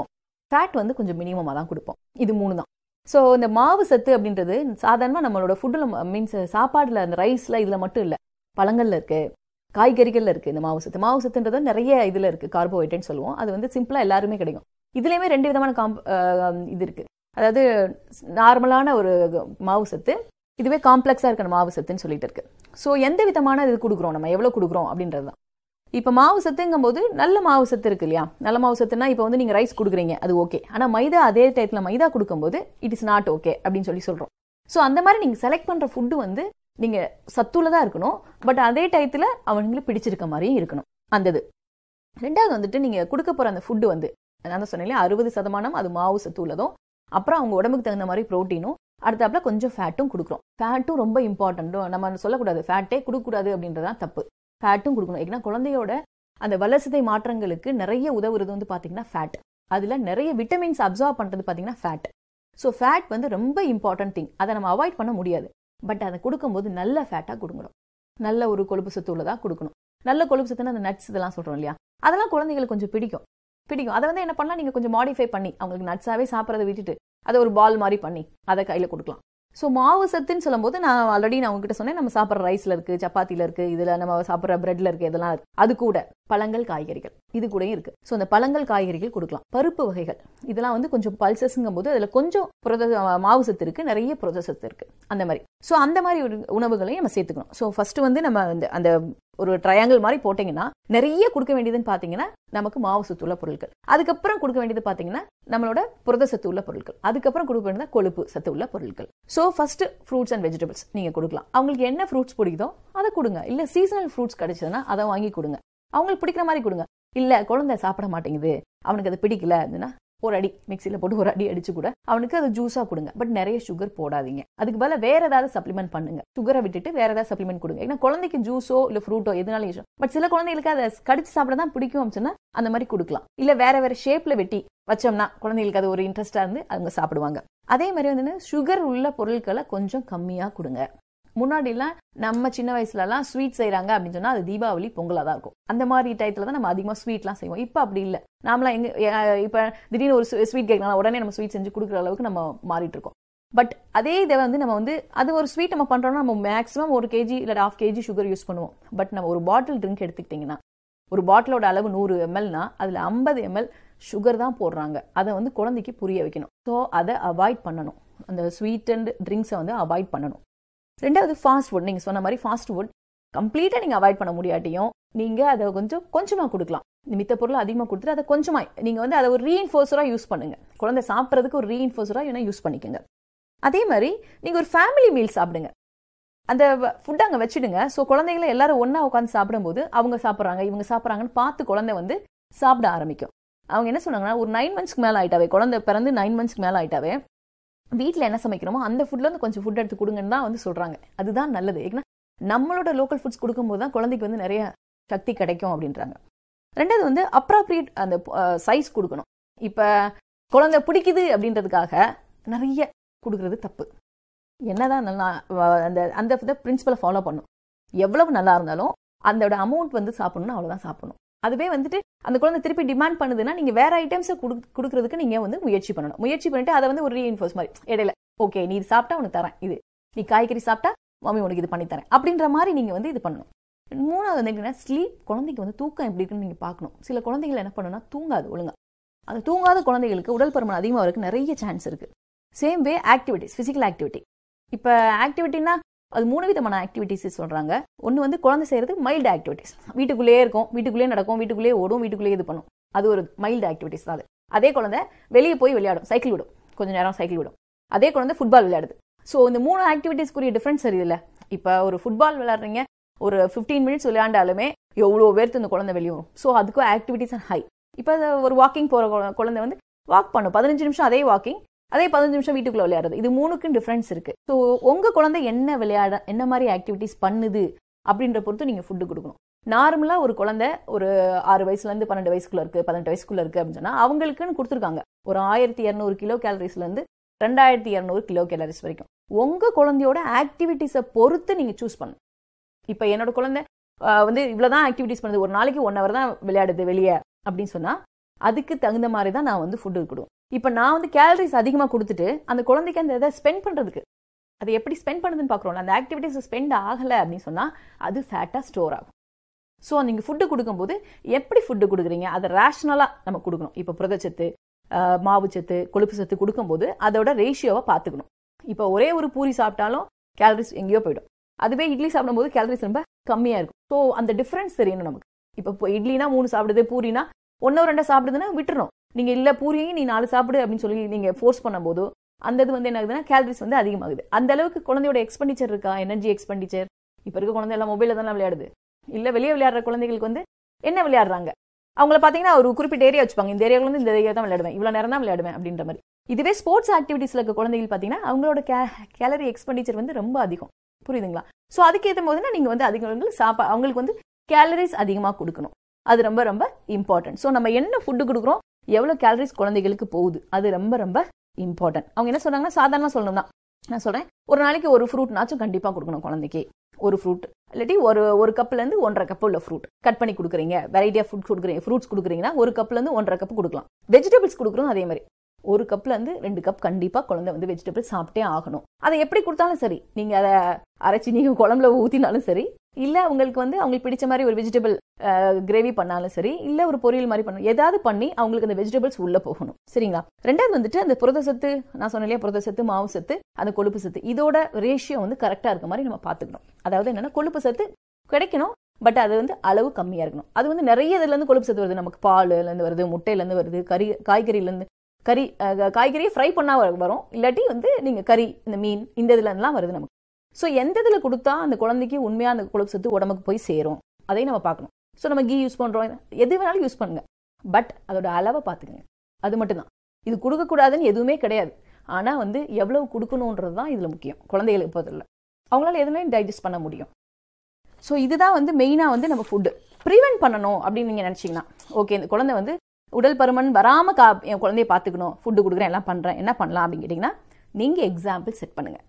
[SPEAKER 4] ஃபேட் வந்து கொஞ்சம் மினிமமாக தான் கொடுப்போம் இது மூணு தான் ஸோ இந்த மாவு சத்து அப்படின்றது சாதாரணமாக நம்மளோட ஃபுட்டில் மீன்ஸ் சாப்பாடில் அந்த ரைஸில் இதில் மட்டும் இல்லை பழங்கள்ல இருக்கு காய்கறிகள்ல இருக்கு இந்த மாவு சத்து மாவு சத்துன்றது நிறைய இதில் இருக்கு கார்போஹைட்ரேட் சொல்லுவோம் அது வந்து சிம்பிளாக எல்லாருமே கிடைக்கும் இதுலேயுமே ரெண்டு விதமான காம்ப் அஹ் இது இருக்கு அதாவது நார்மலான ஒரு மாவு சத்து இதுவே காம்ப்ளெக்ஸாக இருக்கிற மாவு சத்துன்னு சொல்லிட்டு இருக்கு ஸோ எந்த விதமான இது கொடுக்குறோம் நம்ம எவ்வளோ கொடுக்குறோம் அப்படின்றது தான் இப்போ மாவு சத்துங்கும் போது நல்ல மாவு சத்து இருக்கு இல்லையா நல்ல மாவு சத்துனா இப்போ வந்து நீங்கள் ரைஸ் கொடுக்குறீங்க அது ஓகே ஆனால் மைதா அதே டயத்தில் மைதா கொடுக்கும்போது இட் இஸ் நாட் ஓகே அப்படின்னு சொல்லி சொல்கிறோம் ஸோ அந்த மாதிரி நீங்கள் செலக்ட் பண்ணுற ஃபுட்டு வந்து நீங்கள் சத்துள்ளதாக இருக்கணும் பட் அதே டயத்தில் அவங்களுக்கு பிடிச்சிருக்க மாதிரியும் இருக்கணும் அந்த இது ரெண்டாவது வந்துட்டு நீங்கள் கொடுக்க போகிற அந்த ஃபுட்டு வந்து நான் தான் சொன்னேன் அறுபது சதமானம் அது மாவு சத்து உள்ளதும் அப்புறம் அவங்க உடம்புக்கு தகுந்த மாதிரி ப்ரோட்டீனும் அடுத்தாப்புல கொஞ்சம் ஃபேட்டும் கொடுக்குறோம் ஃபேட்டும் ரொம்ப இம்பார்ட்டண்ட்டும் நம்ம சொல்லக்கூடாது ஃபேட்டே கொடுக்கக்கூடாது அப்படின்றதான் தப்பு ஃபேட்டும் கொடுக்கணும் ஏன்னா குழந்தையோட அந்த வளர்சிதை மாற்றங்களுக்கு நிறைய உதவுறது வந்து பார்த்தீங்கன்னா ஃபேட் அதில் நிறைய விட்டமின்ஸ் அப்சர்வ் பண்ணுறது பார்த்தீங்கன்னா ஃபேட் ஸோ ஃபேட் வந்து ரொம்ப இம்பார்ட்டன்ட் திங் அதை நம்ம அவாய்ட் பண்ண முடியாது பட் அதை கொடுக்கும்போது நல்ல ஃபேட்டாக கொடுக்கணும் நல்ல ஒரு கொழுப்பு சத்து உள்ளதாக கொடுக்கணும் நல்ல கொழுப்பு சத்துன்னு அந்த நட்ஸ் இதெல்லாம் சொல்கிறோம் இல்லையா அதெல்லாம் குழந்தைகளுக்கு கொஞ்சம் பிடிக்கும் பிடிக்கும் அதை வந்து என்ன பண்ணலாம் நீங்கள் கொஞ்சம் மாடிஃபை பண்ணி அவங்களுக்கு நட்ஸாகவே சாப்பிட்றத விட்டுட்டு அதை ஒரு பால் மாதிரி பண்ணி அதை கையில் கொடுக்கலாம் ஸோ மாவு சத்துன்னு சொல்லும்போது நான் ஆல்ரெடி நான் உங்ககிட்ட சொன்னேன் நம்ம சாப்பிட்ற ரைஸ்ல இருக்கு சப்பாத்தில இருக்கு இதுல நம்ம சாப்பிட்ற பிரெட்ல இருக்கு இதெல்லாம் இருக்கு அது கூட பழங்கள் காய்கறிகள் இது கூடயும் இருக்கு ஸோ அந்த பழங்கள் காய்கறிகள் கொடுக்கலாம் பருப்பு வகைகள் இதெல்லாம் வந்து கொஞ்சம் பல்சஸ்ங்கும் போது அதுல கொஞ்சம் புரத மாவு சத்து இருக்கு நிறைய புரத சத்து இருக்கு அந்த மாதிரி ஸோ அந்த மாதிரி ஒரு உணவுகளையும் நம்ம சேர்த்துக்கணும் ஸோ ஃபர்ஸ்ட் வந்து நம்ம அந்த அந்த ஒரு ட்ரையாங்கிள் மாதிரி போட்டீங்கன்னா நிறைய கொடுக்க வேண்டியதுன்னு பார்த்தீங்கன்னா நமக்கு மாவு சத்து உள்ள பொருட்கள் அதுக்கப்புறம் கொடுக்க வேண்டியது பார்த்தீங்கன்னா நம்மளோட புரத சத்து உள்ள பொருட்கள் அதுக்கப்புறம் கொடுக்க வேண்டியது கொழுப்பு சத்து உள்ள பொருட்கள் so first fruits and vegetables நீங்க கொடுக்கலாம் அவங்களுக்கு என்ன ஃப்ரூட்ஸ் பிடிக்குதோ அதை கொடுங்க இல்ல சீசனல் ஃப்ரூட்ஸ் கிடைச்சதுன்னா அதை வாங்கி கொடுங்க அவங்களுக்கு பிடிக்கிற மாதிரி கொடுங்க இல்ல குழந்தை சாப்பிட மாட்டேங்குது அவனுக்கு அது பிடிக்கல அப்படின்னா ஒரு அடி மிக்சியில் போட்டு ஒரு அடி அடிச்சு கூட அவனுக்கு அது ஜூஸா கொடுங்க பட் நிறைய சுகர் போடாதீங்க அதுக்கு பதிலா வேற ஏதாவது சப்ளிமெண்ட் பண்ணுங்க சுகரை விட்டுட்டு வேற ஏதாவது சப்ளிமெண்ட் கொடுங்க ஏன்னா குழந்தைக்கு ஜூஸோ இல்ல ஃப்ரூட்டோ எதுனாலும் யூஸ் பட் சில குழந்தைகளுக்கு அதை கடிச்சு சாப்பிட தான் பிடிக்கும் அப்படின்னா அந்த மாதிரி கொடுக்கலாம் இல்ல வேற வேற ஷேப்ல வெட்டி வச்சோம்னா குழந்தைகளுக்கு அது ஒரு இன்ட்ரெஸ்டா இருந்து அவங்க சாப்பிடுவாங்க அதே மாதிரி வந்து சுகர் உள்ள பொருட்களை கொஞ்சம் கம்மியா கொடுங்க முன்னாடிலாம் நம்ம சின்ன வயசுலலாம் ஸ்வீட் செய்றாங்க அப்படின்னு சொன்னா அது தீபாவளி பொங்கலா தான் இருக்கும் அந்த மாதிரி டயத்துல தான் நம்ம அதிகமா ஸ்வீட்லாம் செய்வோம் இப்போ அப்படி இல்லை நாமலாம் எங்க எ- இப்ப திடீர்னு ஒரு ஸ்வீட் கேட்கலாம் உடனே நம்ம ஸ்வீட் செஞ்சு கொடுக்குற அளவுக்கு நம்ம மாறிட்டு இருக்கோம் பட் அதே இதை வந்து நம்ம வந்து அது ஒரு ஸ்வீட் நம்ம பண்றோம்னா நம்ம மேக்ஸிமம் ஒரு கேஜி இல்லை ஹாஃப் கேஜி சுகர் யூஸ் பண்ணுவோம் பட் நம்ம ஒரு பாட்டில் ட்ரிங்க் எடுத்துக்கிட்டிங்கன்னா ஒரு பாட்டிலோட அளவு நூறு எம்எல்னா அதில் ஐம்பது எம்எல் சுகர் தான் போடுறாங்க அதை வந்து குழந்தைக்கு புரிய வைக்கணும் ஸோ அதை அவாய்ட் பண்ணணும் அந்த ஸ்வீட் அண்ட் ட்ரிங்க்ஸை வந்து அவாய்ட் பண்ணணும் ரெண்டாவது ஃபாஸ்ட் ஃபுட் நீங்கள் சொன்ன மாதிரி ஃபாஸ்ட் ஃபுட் கம்ப்ளீட்டாக நீங்கள் அவாய்ட் பண்ண முடியாட்டியும் நீங்கள் அதை கொஞ்சம் கொஞ்சமாக கொடுக்கலாம் இந்த மித்த பொருளை அதிகமாக கொடுத்துட்டு அதை கொஞ்சமாக நீங்கள் வந்து அதை ஒரு ரீஇன்ஃபோர்ஸராக யூஸ் பண்ணுங்க குழந்தை சாப்பிட்றதுக்கு ஒரு ரீஇன்ஃபோர்ஸராக வேணா யூஸ் பண்ணிக்கோங்க அதே மாதிரி நீங்கள் ஒரு ஃபேமிலி மீல் சாப்பிடுங்க அந்த ஃபுட் அங்கே வச்சிடுங்க ஸோ குழந்தைகளை எல்லாரும் ஒன்றா உட்காந்து சாப்பிடும்போது அவங்க சாப்பிட்றாங்க இவங்க சாப்பிட்றாங்கன்னு பார்த்து குழந்தை வந்து சாப்பிட ஆரம்பிக்கும் அவங்க என்ன சொன்னாங்கன்னா ஒரு நைன் மந்த்ஸ்க்கு மேலே ஆயிட்டாவே குழந்தை பிறந்து நைன் மந்த்ஸ்க்கு மேலே ஆயிட்டாவே வீட்டில் என்ன சமைக்கிறோமோ அந்த ஃபுட்ல இருந்து கொஞ்சம் ஃபுட் எடுத்து கொடுங்கன்னு தான் வந்து சொல்றாங்க அதுதான் நல்லது ஏன்னா நம்மளோட லோக்கல் ஃபுட்ஸ் கொடுக்கும்போது தான் குழந்தைக்கு வந்து நிறைய சக்தி கிடைக்கும் அப்படின்றாங்க ரெண்டாவது வந்து அப்ராப்ரியேட் அந்த சைஸ் கொடுக்கணும் இப்போ குழந்தை பிடிக்குது அப்படின்றதுக்காக நிறைய கொடுக்கறது தப்பு என்னதான் நல்லா வ- அந்த அந்த பிரின்சிபலை ஃபாலோ பண்ணும் எவ்வளவு நல்லா இருந்தாலும் அதோட அமௌண்ட் வந்து சாப்பிடணும் அவ்வளவுதான் சாப்பிடணும் அதுவே வந்துட்டு அந்த குழந்தை திருப்பி டிமாண்ட் பண்ணுதுன்னா நீங்க வேற ஐட்டம்ஸை கொடுக்கறதுக்கு நீங்க வந்து முயற்சி பண்ணணும் முயற்சி பண்ணிட்டு அதை வந்து ஒரு ரீஇன்ஃபோர்ஸ் மாதிரி இடையில ஓகே நீ இது சாப்பிட்டா உனக்கு தரேன் இது நீ காய்கறி சாப்பிட்டா மம்மி உனக்கு இது பண்ணி தரேன் அப்படின்ற மாதிரி நீங்க வந்து இது பண்ணணும் மூணாவது வந்து என்னன்னா ஸ்லீப் குழந்தைக்கு வந்து தூக்கம் எப்படி இருக்குன்னு நீங்க பார்க்கணும் சில குழந்தைகள் என்ன பண்ணுன்னா தூங்காது ஒழுங்கா அந்த தூங்காத குழந்தைகளுக்கு உடல் பருமன் அதிகமாக இருக்கு நிறைய சான்ஸ் இருக்கு same way activities physical activity இப்போ ஆக்டிவிட்டினா அது மூணு விதமான ஆக்டிவிட்டிஸ் சொல்றாங்க ஒன்று வந்து குழந்தை செய்யறது மைல்டு ஆக்டிவிட்டிஸ் வீட்டுக்குள்ளேயே இருக்கும் வீட்டுக்குள்ளேயே நடக்கும் வீட்டுக்குள்ளேயே ஓடும் வீட்டுக்குள்ளேயே இது பண்ணும் அது ஒரு மைல்டு ஆக்டிவிட்டிஸ் தான் அது அதே குழந்தை வெளியே போய் விளையாடும் சைக்கிள் விடும் கொஞ்ச நேரம் சைக்கிள் விடும் அதே குழந்தை ஃபுட்பால் விளையாடுது ஸோ இந்த மூணு ஆக்டிவிட்டிஸ்க்குரிய டிஃப்ரென்ஸ் தெரியுதுல்ல இப்போ ஒரு ஃபுட்பால் விளையாடுறீங்க ஒரு ஃபிஃப்டீன் மினிட்ஸ் விளையாண்டாலுமே எவ்வளோ பேர்த்து இந்த குழந்தை வெளியே வரும் ஸோ அதுக்கும் ஆக்டிவிட்டிஸ் அண்ட் ஹை இப்போ ஒரு வாக்கிங் போகிற குழந்தை வந்து வாக் பண்ணும் பதினஞ்சு நிமிஷம் அதே வாக்கிங் அதே பதினஞ்சு நிமிஷம் வீட்டுக்குள்ள விளையாடுறது இது மூணுக்கும் டிஃப்ரென்ஸ் இருக்கு ஸோ உங்க குழந்தை என்ன விளையாட என்ன மாதிரி ஆக்டிவிட்டிஸ் பண்ணுது அப்படின்ற பொறுத்து நீங்க ஃபுட்டு கொடுக்கணும் நார்மலா ஒரு குழந்தை ஒரு ஆறு வயசுல இருந்து பன்னெண்டு வயசுக்குள்ள இருக்கு பதினெட்டு வயசுக்குள்ள இருக்கு அப்படின்னு சொன்னா அவங்களுக்குன்னு கொடுத்துருக்காங்க ஒரு ஆயிரத்தி இரநூறு கிலோ கேலரிஸ்ல இருந்து ரெண்டாயிரத்தி இரநூறு கிலோ கேலரிஸ் வரைக்கும் உங்க குழந்தையோட ஆக்டிவிட்டிஸை பொறுத்து நீங்க சூஸ் பண்ணணும் இப்போ என்னோட குழந்தை ஆஹ், வந்து இவ்வளவுதான் ஆக்டிவிட்டிஸ் பண்ணுது ஒரு நாளைக்கு ஒன் ஹவர் தான் விளையாடுது வெளியே அப்படின்னு சொன்னா அதுக்கு தகுந்த மாதிரி தான் நான் வந்து ஃபுட்டு கொடுவோம் இப்போ நான் வந்து கேலரிஸ் அதிகமாக கொடுத்துட்டு அந்த குழந்தைக்கு அந்த இதை ஸ்பெண்ட் பண்ணுறதுக்கு அதை எப்படி ஸ்பெண்ட் பண்ணுதுன்னு பார்க்குறோம் அந்த ஆக்டிவிட்டிஸ் ஸ்பெண்ட் ஆகலை அப்படின்னு சொன்னால் அது ஃபேட்டாக ஸ்டோர் ஆகும் ஸோ நீங்கள் ஃபுட்டு கொடுக்கும்போது எப்படி ஃபுட்டு கொடுக்குறீங்க அதை ரேஷனலாக நம்ம கொடுக்கணும் இப்போ புரதச்சத்து ஆஹ், மாவுச்சத்து கொழுப்பு சத்து கொடுக்கும்போது அதோட ரேஷியோவை பார்த்துக்கணும் இப்போ ஒரே ஒரு பூரி சாப்பிட்டாலும் கேலரிஸ் எங்கேயோ போயிடும் அதுவே இட்லி சாப்பிடும்போது கேலரிஸ் ரொம்ப கம்மியாக இருக்கும் ஸோ அந்த டிஃப்ரென்ஸ் தெரியணும் நமக்கு இப்போ இப்போ இட்லினா மூணு சாப்பிடுது பூரினா ஒன்றோ ரெண்டோ சாப்பிடுதுன்னா விட்டுறணும் நீங்கள் இல்லை பூரியையும் நீ நாலு சாப்பிடு அப்படின்னு சொல்லி நீங்கள் ஃபோர்ஸ் பண்ணும்போது அந்த இது வந்து என்ன ஆகுதுன்னா கேலரிஸ் வந்து அதிகமாகுது அந்த அளவுக்கு குழந்தையோட எக்ஸ்பெண்டிச்சர் இருக்கா எனர்ஜி எக்ஸ்பெண்டிச்சர் இப்போ இருக்க குழந்தை எல்லாம் மொபைலில் தானே விளையாடுது இல்லை வெளியே விளையாடுற குழந்தைகளுக்கு வந்து என்ன விளையாடுறாங்க அவங்கள பார்த்தீங்கன்னா ஒரு குறிப்பிட்ட ஏரியா வச்சுப்பாங்க இந்த ஏரியாவில் வந்து இந்த ஏரியா தான் விளையாடுவேன் இவ்வளோ நேரம் தான் விளையாடுவேன் அப்படின்ற மாதிரி இதுவே ஸ்போர்ட்ஸ் ஆக்டிவிட்டீஸில் இருக்க குழந்தைகள் பார்த்தீங்கன்னா அவங்களோட கே கேலரி எக்ஸ்பெண்டிச்சர் வந்து ரொம்ப அதிகம் புரியுதுங்களா ஸோ அதுக்கேற்ற போதுனா நீங்கள் வந்து அதிகம் சாப்பா அவங்களுக்கு வந்து கேலரிஸ் அதிகமாக கொடுக்கணும் அது ரொம்ப ரொம்ப இம்பார்ட்டன்ட் ஸோ நம்ம என்ன ஃபுட்டு கொடுக்குறோம் எவ்வளோ கேலரிஸ் குழந்தைகளுக்கு போகுது அது ரொம்ப ரொம்ப இம்பார்ட்டன்ட் அவங்க என்ன சொல்றாங்கன்னா சாதாரணமாக சொல்லணும் தான் நான் சொல்கிறேன் ஒரு நாளைக்கு ஒரு ஃப்ரூட்னாச்சும் கண்டிப்பாக கொடுக்கணும் குழந்தைக்கு ஒரு ஃப்ரூட் இல்லாட்டி ஒரு ஒரு கப்லேருந்து ஒன்றரை கப் உள்ள ஃப்ரூட் கட் பண்ணி கொடுக்குறீங்க வெரைட்டி ஆஃப் ஃபுட் கொடுக்குறீங்க ஃப்ரூட்ஸ் கொடுக்குறீங்கன்னா ஒரு கப்லேருந்து ஒன்றரை கப் கொடுக்கலாம் வெஜிடபிள்ஸ் கொடுக்குறோம் அதே மாதிரி ஒரு கப்ல இருந்து ரெண்டு கப் கண்டிப்பா குழந்தை வந்து வெஜிடபிள் சாப்பிட்டே ஆகணும் அதை எப்படி கொடுத்தாலும் சரி நீங்க அதை அரைச்சி நீங்க குழம்புல ஊத்தினாலும் சரி இல்ல உங்களுக்கு வந்து அவங்களுக்கு பிடிச்ச மாதிரி ஒரு வெஜிடபிள் கிரேவி பண்ணாலும் சரி இல்ல ஒரு பொரியல் மாதிரி பண்ணணும் ஏதாவது பண்ணி அவங்களுக்கு அந்த வெஜிடபிள்ஸ் உள்ள போகணும் சரிங்களா ரெண்டாவது வந்துட்டு அந்த புரத சத்து நான் சொன்னேன் இல்லையா புரத சத்து மாவு சத்து அந்த கொழுப்பு சத்து இதோட ரேஷியோ வந்து கரெக்டா இருக்க மாதிரி நம்ம பாத்துக்கணும் அதாவது என்னன்னா கொழுப்பு சத்து கிடைக்கணும் பட் அது வந்து அளவு கம்மியா இருக்கணும் அது வந்து நிறைய இதுல இருந்து கொழுப்பு சத்து வருது நமக்கு பால்ல இருந்து வருது முட்டையில இருந்து வருது கறி காய்கறில இருந்து கறி அஹ், காய்கறியை ஃப்ரை பண்ணா வ- வரும் இல்லாட்டி வந்து நீங்க கறி இந்த மீன் இந்த இதுல இருந்துலாம் வருது நமக்கு ஸோ எந்த இதுல கொடுத்தா அந்த குழந்தைக்கு உண்மையா அந்த கொழுப்பு சத்து உடம்புக்கு போய் சேரும் அதையும் நம்ம பார்க்கணும் ஸோ நம்ம கீ யூஸ் பண்றோம் எது வேணாலும் யூஸ் பண்ணுங்க பட் அதோட அளவை பார்த்துக்கங்க அது மட்டும்தான் இது கொடுக்கக்கூடாதுன்னு எதுவுமே கிடையாது ஆனா வந்து எவ்வளவு கொடுக்கணுன்றது தான் இதுல முக்கியம் குழந்தைகளுக்கு பொறுத்தல அவங்களால எதுவுமே டைஜஸ்ட் பண்ண முடியும் ஸோ இதுதான் வந்து மெயினாக வந்து நம்ம ஃபுட்டு ப்ரிவென்ட் பண்ணணும் அப்படின்னு நீங்கள் நினச்சிங்கன்னா ஓகே இந்த குழந்தை வந்து உடல் பருமன் வராமல் கா என் குழந்தைய பார்த்துக்கணும் ஃபுட்டு கொடுக்குறேன் எல்லாம் பண்ணுறேன் என்ன பண்ணலாம் அப்படின்னு கேட்டிங்கன்னா நீங்கள் எக்ஸாம்பிள் செட் பண்ணுங்கள்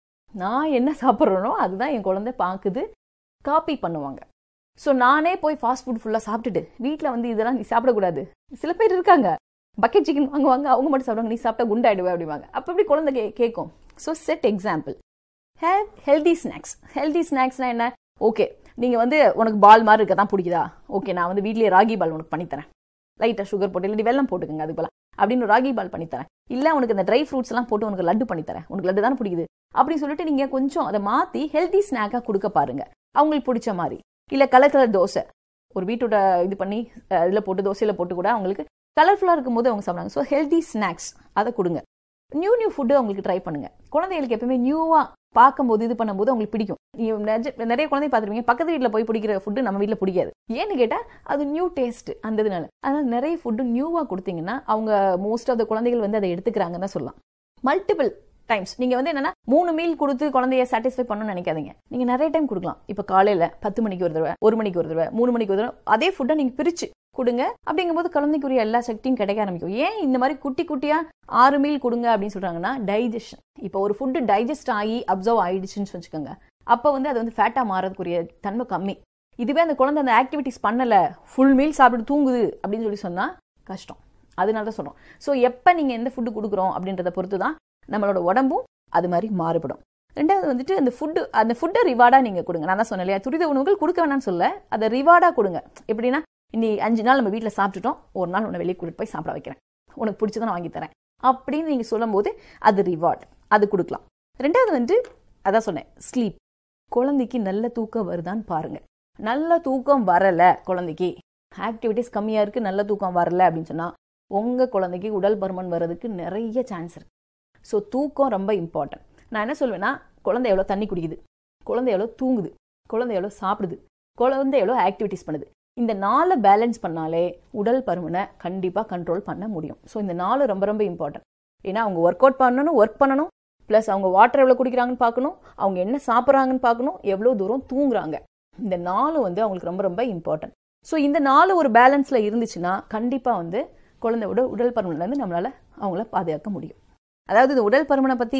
[SPEAKER 4] நான் என்ன சாப்பிட்றேனோ அதுதான் என் குழந்தை பார்க்குது காப்பி பண்ணுவாங்க ஸோ நானே போய் ஃபாஸ்ட் ஃபுட் ஃபுல்லாக சாப்பிட்டுட்டு வீட்டில் வந்து இதெல்லாம் நீ சாப்பிடக்கூடாது சில பேர் இருக்காங்க பக்கெட் சிக்கன் வாங்குவாங்க அவங்க மட்டும் சாப்பிடுவாங்க நீ சாப்பிட்டா குண்டாயிடுவே அப்படிவாங்க அப்போ எப்படி குழந்தை கே கேட்கும் so set example have healthy snacks healthy ஸ்நாக்ஸ்னா என்ன ஓகே நீங்க வந்து உனக்கு பால் மாதிரி இருக்க தான் பிடிக்குதா ஓகே நான் வந்து வீட்லயே ராகி பால் உனக்கு பண்ணித்தரேன் லைட்டா சுகர் போட்டு இல்லாட்டி வெல்லம் போட்டுக்கோங்க அது போல அப்படின்னு ஒரு ராகி பால் பண்ணித்தரேன் இல்ல உனக்கு இந்த ட்ரை ஃப்ரூட்ஸ் எல்லாம் போட்டு உனக்கு லட்டு பண்ணித்தரேன் உனக்கு லட்டு தானே பிடிக்குது அப்படின்னு சொல்லிட்டு நீங்க கொஞ்சம் அதை மாத்தி ஹெல்தி ஸ்நாக்கா கொடுக்க பாருங்க அவங்களுக்கு பிடிச்ச மாதிரி இல்ல கலர் கலர் தோசை ஒரு பீட்ரூட்டை இது பண்ணி அஹ், இதுல போட்டு தோசையில போட்டு கூட அவங்களுக்கு கலர்ஃபுல்லா இருக்கும்போது அவங்க சாப்பிடுவாங்க ஸோ ஹெல்தி ஸ்நாக்ஸ் அதை கொடுங்க நியூ நியூ ஃபுட்டு அவங்களுக்கு ட்ரை பண்ணுங்க குழந்தைகளுக்கு எப்பவுமே நியூவா பார்க்கும்போது இது பண்ணும்போது அவங்களுக்கு பிடிக்கும் நீங்க நிஜ- நிறைய குழந்தை பார்த்துருப்பீங்க பக்கத்து வீட்டில் போய் பிடிக்கிற ஃபுட்டு நம்ம வீட்டில் பிடிக்காது ஏன்னு கேட்டால் அது நியூ டேஸ்ட் அந்த இதனால அதனால நிறைய ஃபுட்டு நியூவாக கொடுத்தீங்கன்னா அவங்க மோஸ்ட் ஆஃப் த குழந்தைகள் வந்து அதை எடுத்துக்கிறாங்கன்னு தான் சொல்லலாம் மல்டிபிள் டைம்ஸ் நீங்க வந்து என்னன்னா மூணு மீல் கொடுத்து குழந்தைய சாட்டிஸ்ஃபை பண்ணணும்னு நினைக்காதீங்க நீங்க நிறைய டைம் கொடுக்கலாம் இப்ப காலையில பத்து மணிக்கு ஒரு தடவை ஒரு மணிக்கு ஒரு தடவை மூணு மணிக்கு ஒரு தடவை அதே ஃபுட்டை நீங்க பிரிச்சு கொடுங்க அப்படிங்கும்போது குழந்தைக்குரிய எல்லா சக்தியும் கிடைக்க ஆரம்பிக்கும் ஏன் இந்த மாதிரி குட்டி குட்டியா ஆறு மீல் கொடுங்க அப்படின்னு சொல்றாங்கன்னா டைஜஷன் இப்போ ஒரு ஃபுட்டு டைஜஸ்ட் ஆகி அப்சர்வ் ஆயிடுச்சுன்னு வச்சுக்கோங்க அப்போ வந்து அது வந்து ஃபேட்டா மாறதுக்குரிய தன்மை கம்மி இதுவே அந்த குழந்தை அந்த ஆக்டிவிட்டிஸ் பண்ணல ஃபுல் மீல் சாப்பிட்டு தூங்குது அப்படின்னு சொல்லி சொன்னா கஷ்டம் அதனால தான் சொல்றோம் ஸோ எப்போ நீங்க எந்த ஃபுட்டு கொடுக்குறோம் அப்படின்றத பொறுத்து தான் நம்மளோட உடம்பும் அது மாதிரி மாறுபடும் ரெண்டாவது வந்துட்டு அந்த ஃபுட்டு அந்த ஃபுட்டை ரிவார்டா நீங்க கொடுங்க நான் தான் சொன்னேன் இல்லையா துரித உணவுகள் கொடுக்க வேணாம்னு சொல்ல அதை ரிவார்டா கொடுங்க எப்படின்னா இன்னி அஞ்சு நாள் நம்ம வீட்டில் சாப்பிட்டுட்டோம் ஒரு நாள் உன்னை வெளியே கூட்டிட்டு போய் சாப்பிட வைக்கிறேன் உனக்கு பிடிச்சதை நான் வாங்கி தரேன் அப்படின்னு நீங்க சொல்லும்போது அது ரிவார்ட் அது கொடுக்கலாம் ரெண்டாவது வந்து அதான் சொன்னேன் ஸ்லீப் குழந்தைக்கு நல்ல தூக்கம் வருதான்னு பாருங்க நல்ல தூக்கம் வரல குழந்தைக்கு ஆக்டிவிட்டிஸ் கம்மியா இருக்கு நல்ல தூக்கம் வரல அப்படின்னு சொன்னா உங்க குழந்தைக்கு உடல் பருமன் வர்றதுக்கு நிறைய சான்ஸ் இருக்கு ஸோ தூக்கம் ரொம்ப இம்பார்ட்டன்ட் நான் என்ன சொல்வேன்னா குழந்தை எவ்வளோ தண்ணி குடிக்குது குழந்தை எவ்வளோ தூங்குது குழந்தை எவ்வளோ சாப்பிடுது குழந்தை எவ்வளோ ஆக்டிவிட்டிஸ் பண்ணுது இந்த நாலு பேலன்ஸ் பண்ணாலே உடல் பருமனை கண்டிப்பாக கண்ட்ரோல் பண்ண முடியும் ஸோ இந்த நாலு ரொம்ப ரொம்ப இம்பார்ட்டன்ட் ஏன்னா அவங்க ஒர்க் அவுட் பண்ணணும் ஒர்க் பண்ணணும் ப்ளஸ் அவங்க வாட்டர் எவ்வளோ குடிக்கிறாங்கன்னு பார்க்கணும் அவங்க என்ன சாப்பிட்றாங்கன்னு பார்க்கணும் எவ்வளோ தூரம் தூங்குறாங்க இந்த நாலு வந்து அவங்களுக்கு ரொம்ப ரொம்ப இம்பார்ட்டன்ட் ஸோ இந்த நாலு ஒரு பேலன்ஸில் இருந்துச்சுன்னா கண்டிப்பாக வந்து குழந்தையோட உடல் பருமன்லேருந்து நம்மளால் அவங்கள பாதுகாக்க முடியும் அதாவது இந்த உடல் பருமனை பற்றி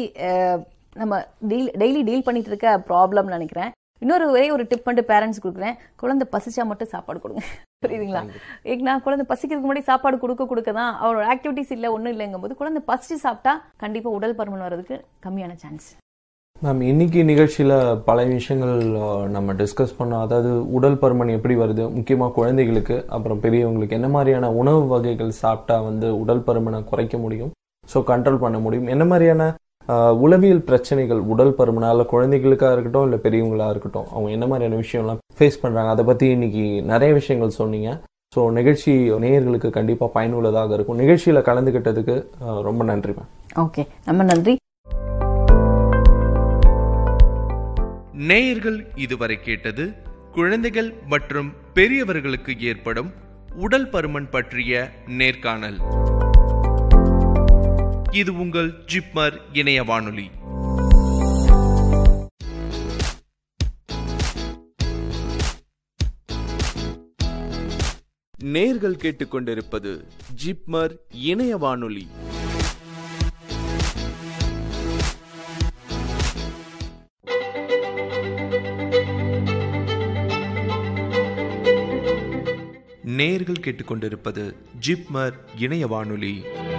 [SPEAKER 4] நம்ம டீல் டெய்லி டீல் பண்ணிட்டு இருக்க ப்ராப்ளம்னு நினைக்கிறேன் இன்னொரு ஒரே ஒரு டிப் பண்ணிட்டு பேரண்ட்ஸ் கொடுக்குறேன் குழந்தை பசிச்சா மட்டும் சாப்பாடு கொடுங்க புரியுதுங்களா ಈಗ நான் குழந்தை பசிக்கிறதுக்கு முன்னாடி சாப்பாடு கொடுக்க கொடுக்க தான் அவரோட ஆக்டிவிட்டிஸ் இல்ல ஒண்ணும் இல்லைங்கும் போது குழந்தை பசிச்சு சாப்பிட்டா கண்டிப்பா உடல் பருமன் வர்றதுக்கு கம்மியான சான்ஸ்
[SPEAKER 3] மேம் இன்னைக்கு நிகழ்ச்சியில் பல விஷயங்கள் அஹ், நம்ம டிஸ்கஸ் பண்ணோம் அதாவது உடல் பருமன் எப்படி வருது முக்கியமாக குழந்தைகளுக்கு அப்புறம் பெரியவங்களுக்கு என்ன மாதிரியான உணவு வகைகள் சாப்பிட்டா வந்து உடல் பருமனை குறைக்க முடியும் ஸோ கண்ட்ரோல் பண்ண முடியும் என்ன மாதிரியான அஹ், உளவியல் பிரச்சனைகள் உடல் பருமனால குழந்தைகளுக்கா இருக்கட்டும் இல்லை பெரியவங்களா இருக்கட்டும் அவங்க என்ன மாதிரியான விஷயம்லாம் ஃபேஸ் பண்ணுறாங்க அதை பற்றி இன்னைக்கு நிறைய விஷயங்கள் சொன்னீங்க ஸோ நிகழ்ச்சி நேயர்களுக்கு கண்டிப்பாக பயனுள்ளதாக இருக்கும் நிகழ்ச்சியில் கலந்துக்கிட்டதுக்கு அஹ், ரொம்ப நன்றி மேம்
[SPEAKER 4] ஓகே ரொம்ப நன்றி
[SPEAKER 2] நேயர்கள் இதுவரை கேட்டது குழந்தைகள் மற்றும் பெரியவர்களுக்கு ஏற்படும் உடல் பருமன் பற்றிய நேர்காணல் இது உங்கள் ஜிப்மர் இணைய வானொலி நேர்கள் கேட்டுக்கொண்டிருப்பது ஜிப்மர் இணைய வானொலி நேர்கள் கேட்டுக்கொண்டிருப்பது ஜிப்மர் இணைய வானொலி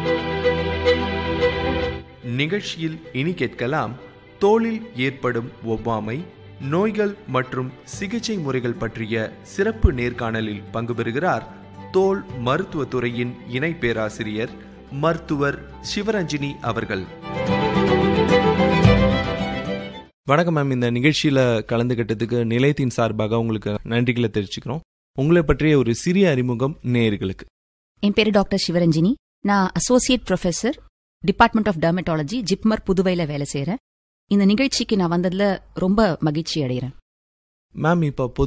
[SPEAKER 2] நிகழ்ச்சியில் இனி கேட்கலாம் தோலில் ஏற்படும் ஒவ்வாமை நோய்கள் மற்றும் சிகிச்சை முறைகள் பற்றிய சிறப்பு நேர்காணலில் பங்கு பெறுகிறார் தோல் மருத்துவத்துறையின் இணை பேராசிரியர் மருத்துவர் சிவரஞ்சினி அவர்கள் வணக்கம் மேம் இந்த நிகழ்ச்சியில கலந்துகிட்டதுக்கு நிலையத்தின் சார்பாக உங்களுக்கு நன்றிகளை தெரிவிச்சுக்கிறோம் உங்களை பற்றிய ஒரு சிறிய அறிமுகம் நேயர்களுக்கு
[SPEAKER 5] என் பேரு டாக்டர் சிவரஞ்சினி நான் associate professor department of dermatology JIPMER புதுவையில் வேலை செய்கிறேன் இந்த நிகழ்ச்சிக்கு நான் வந்ததுல ரொம்ப மகிழ்ச்சி அடைகிறேன்
[SPEAKER 2] மேம் இப்போ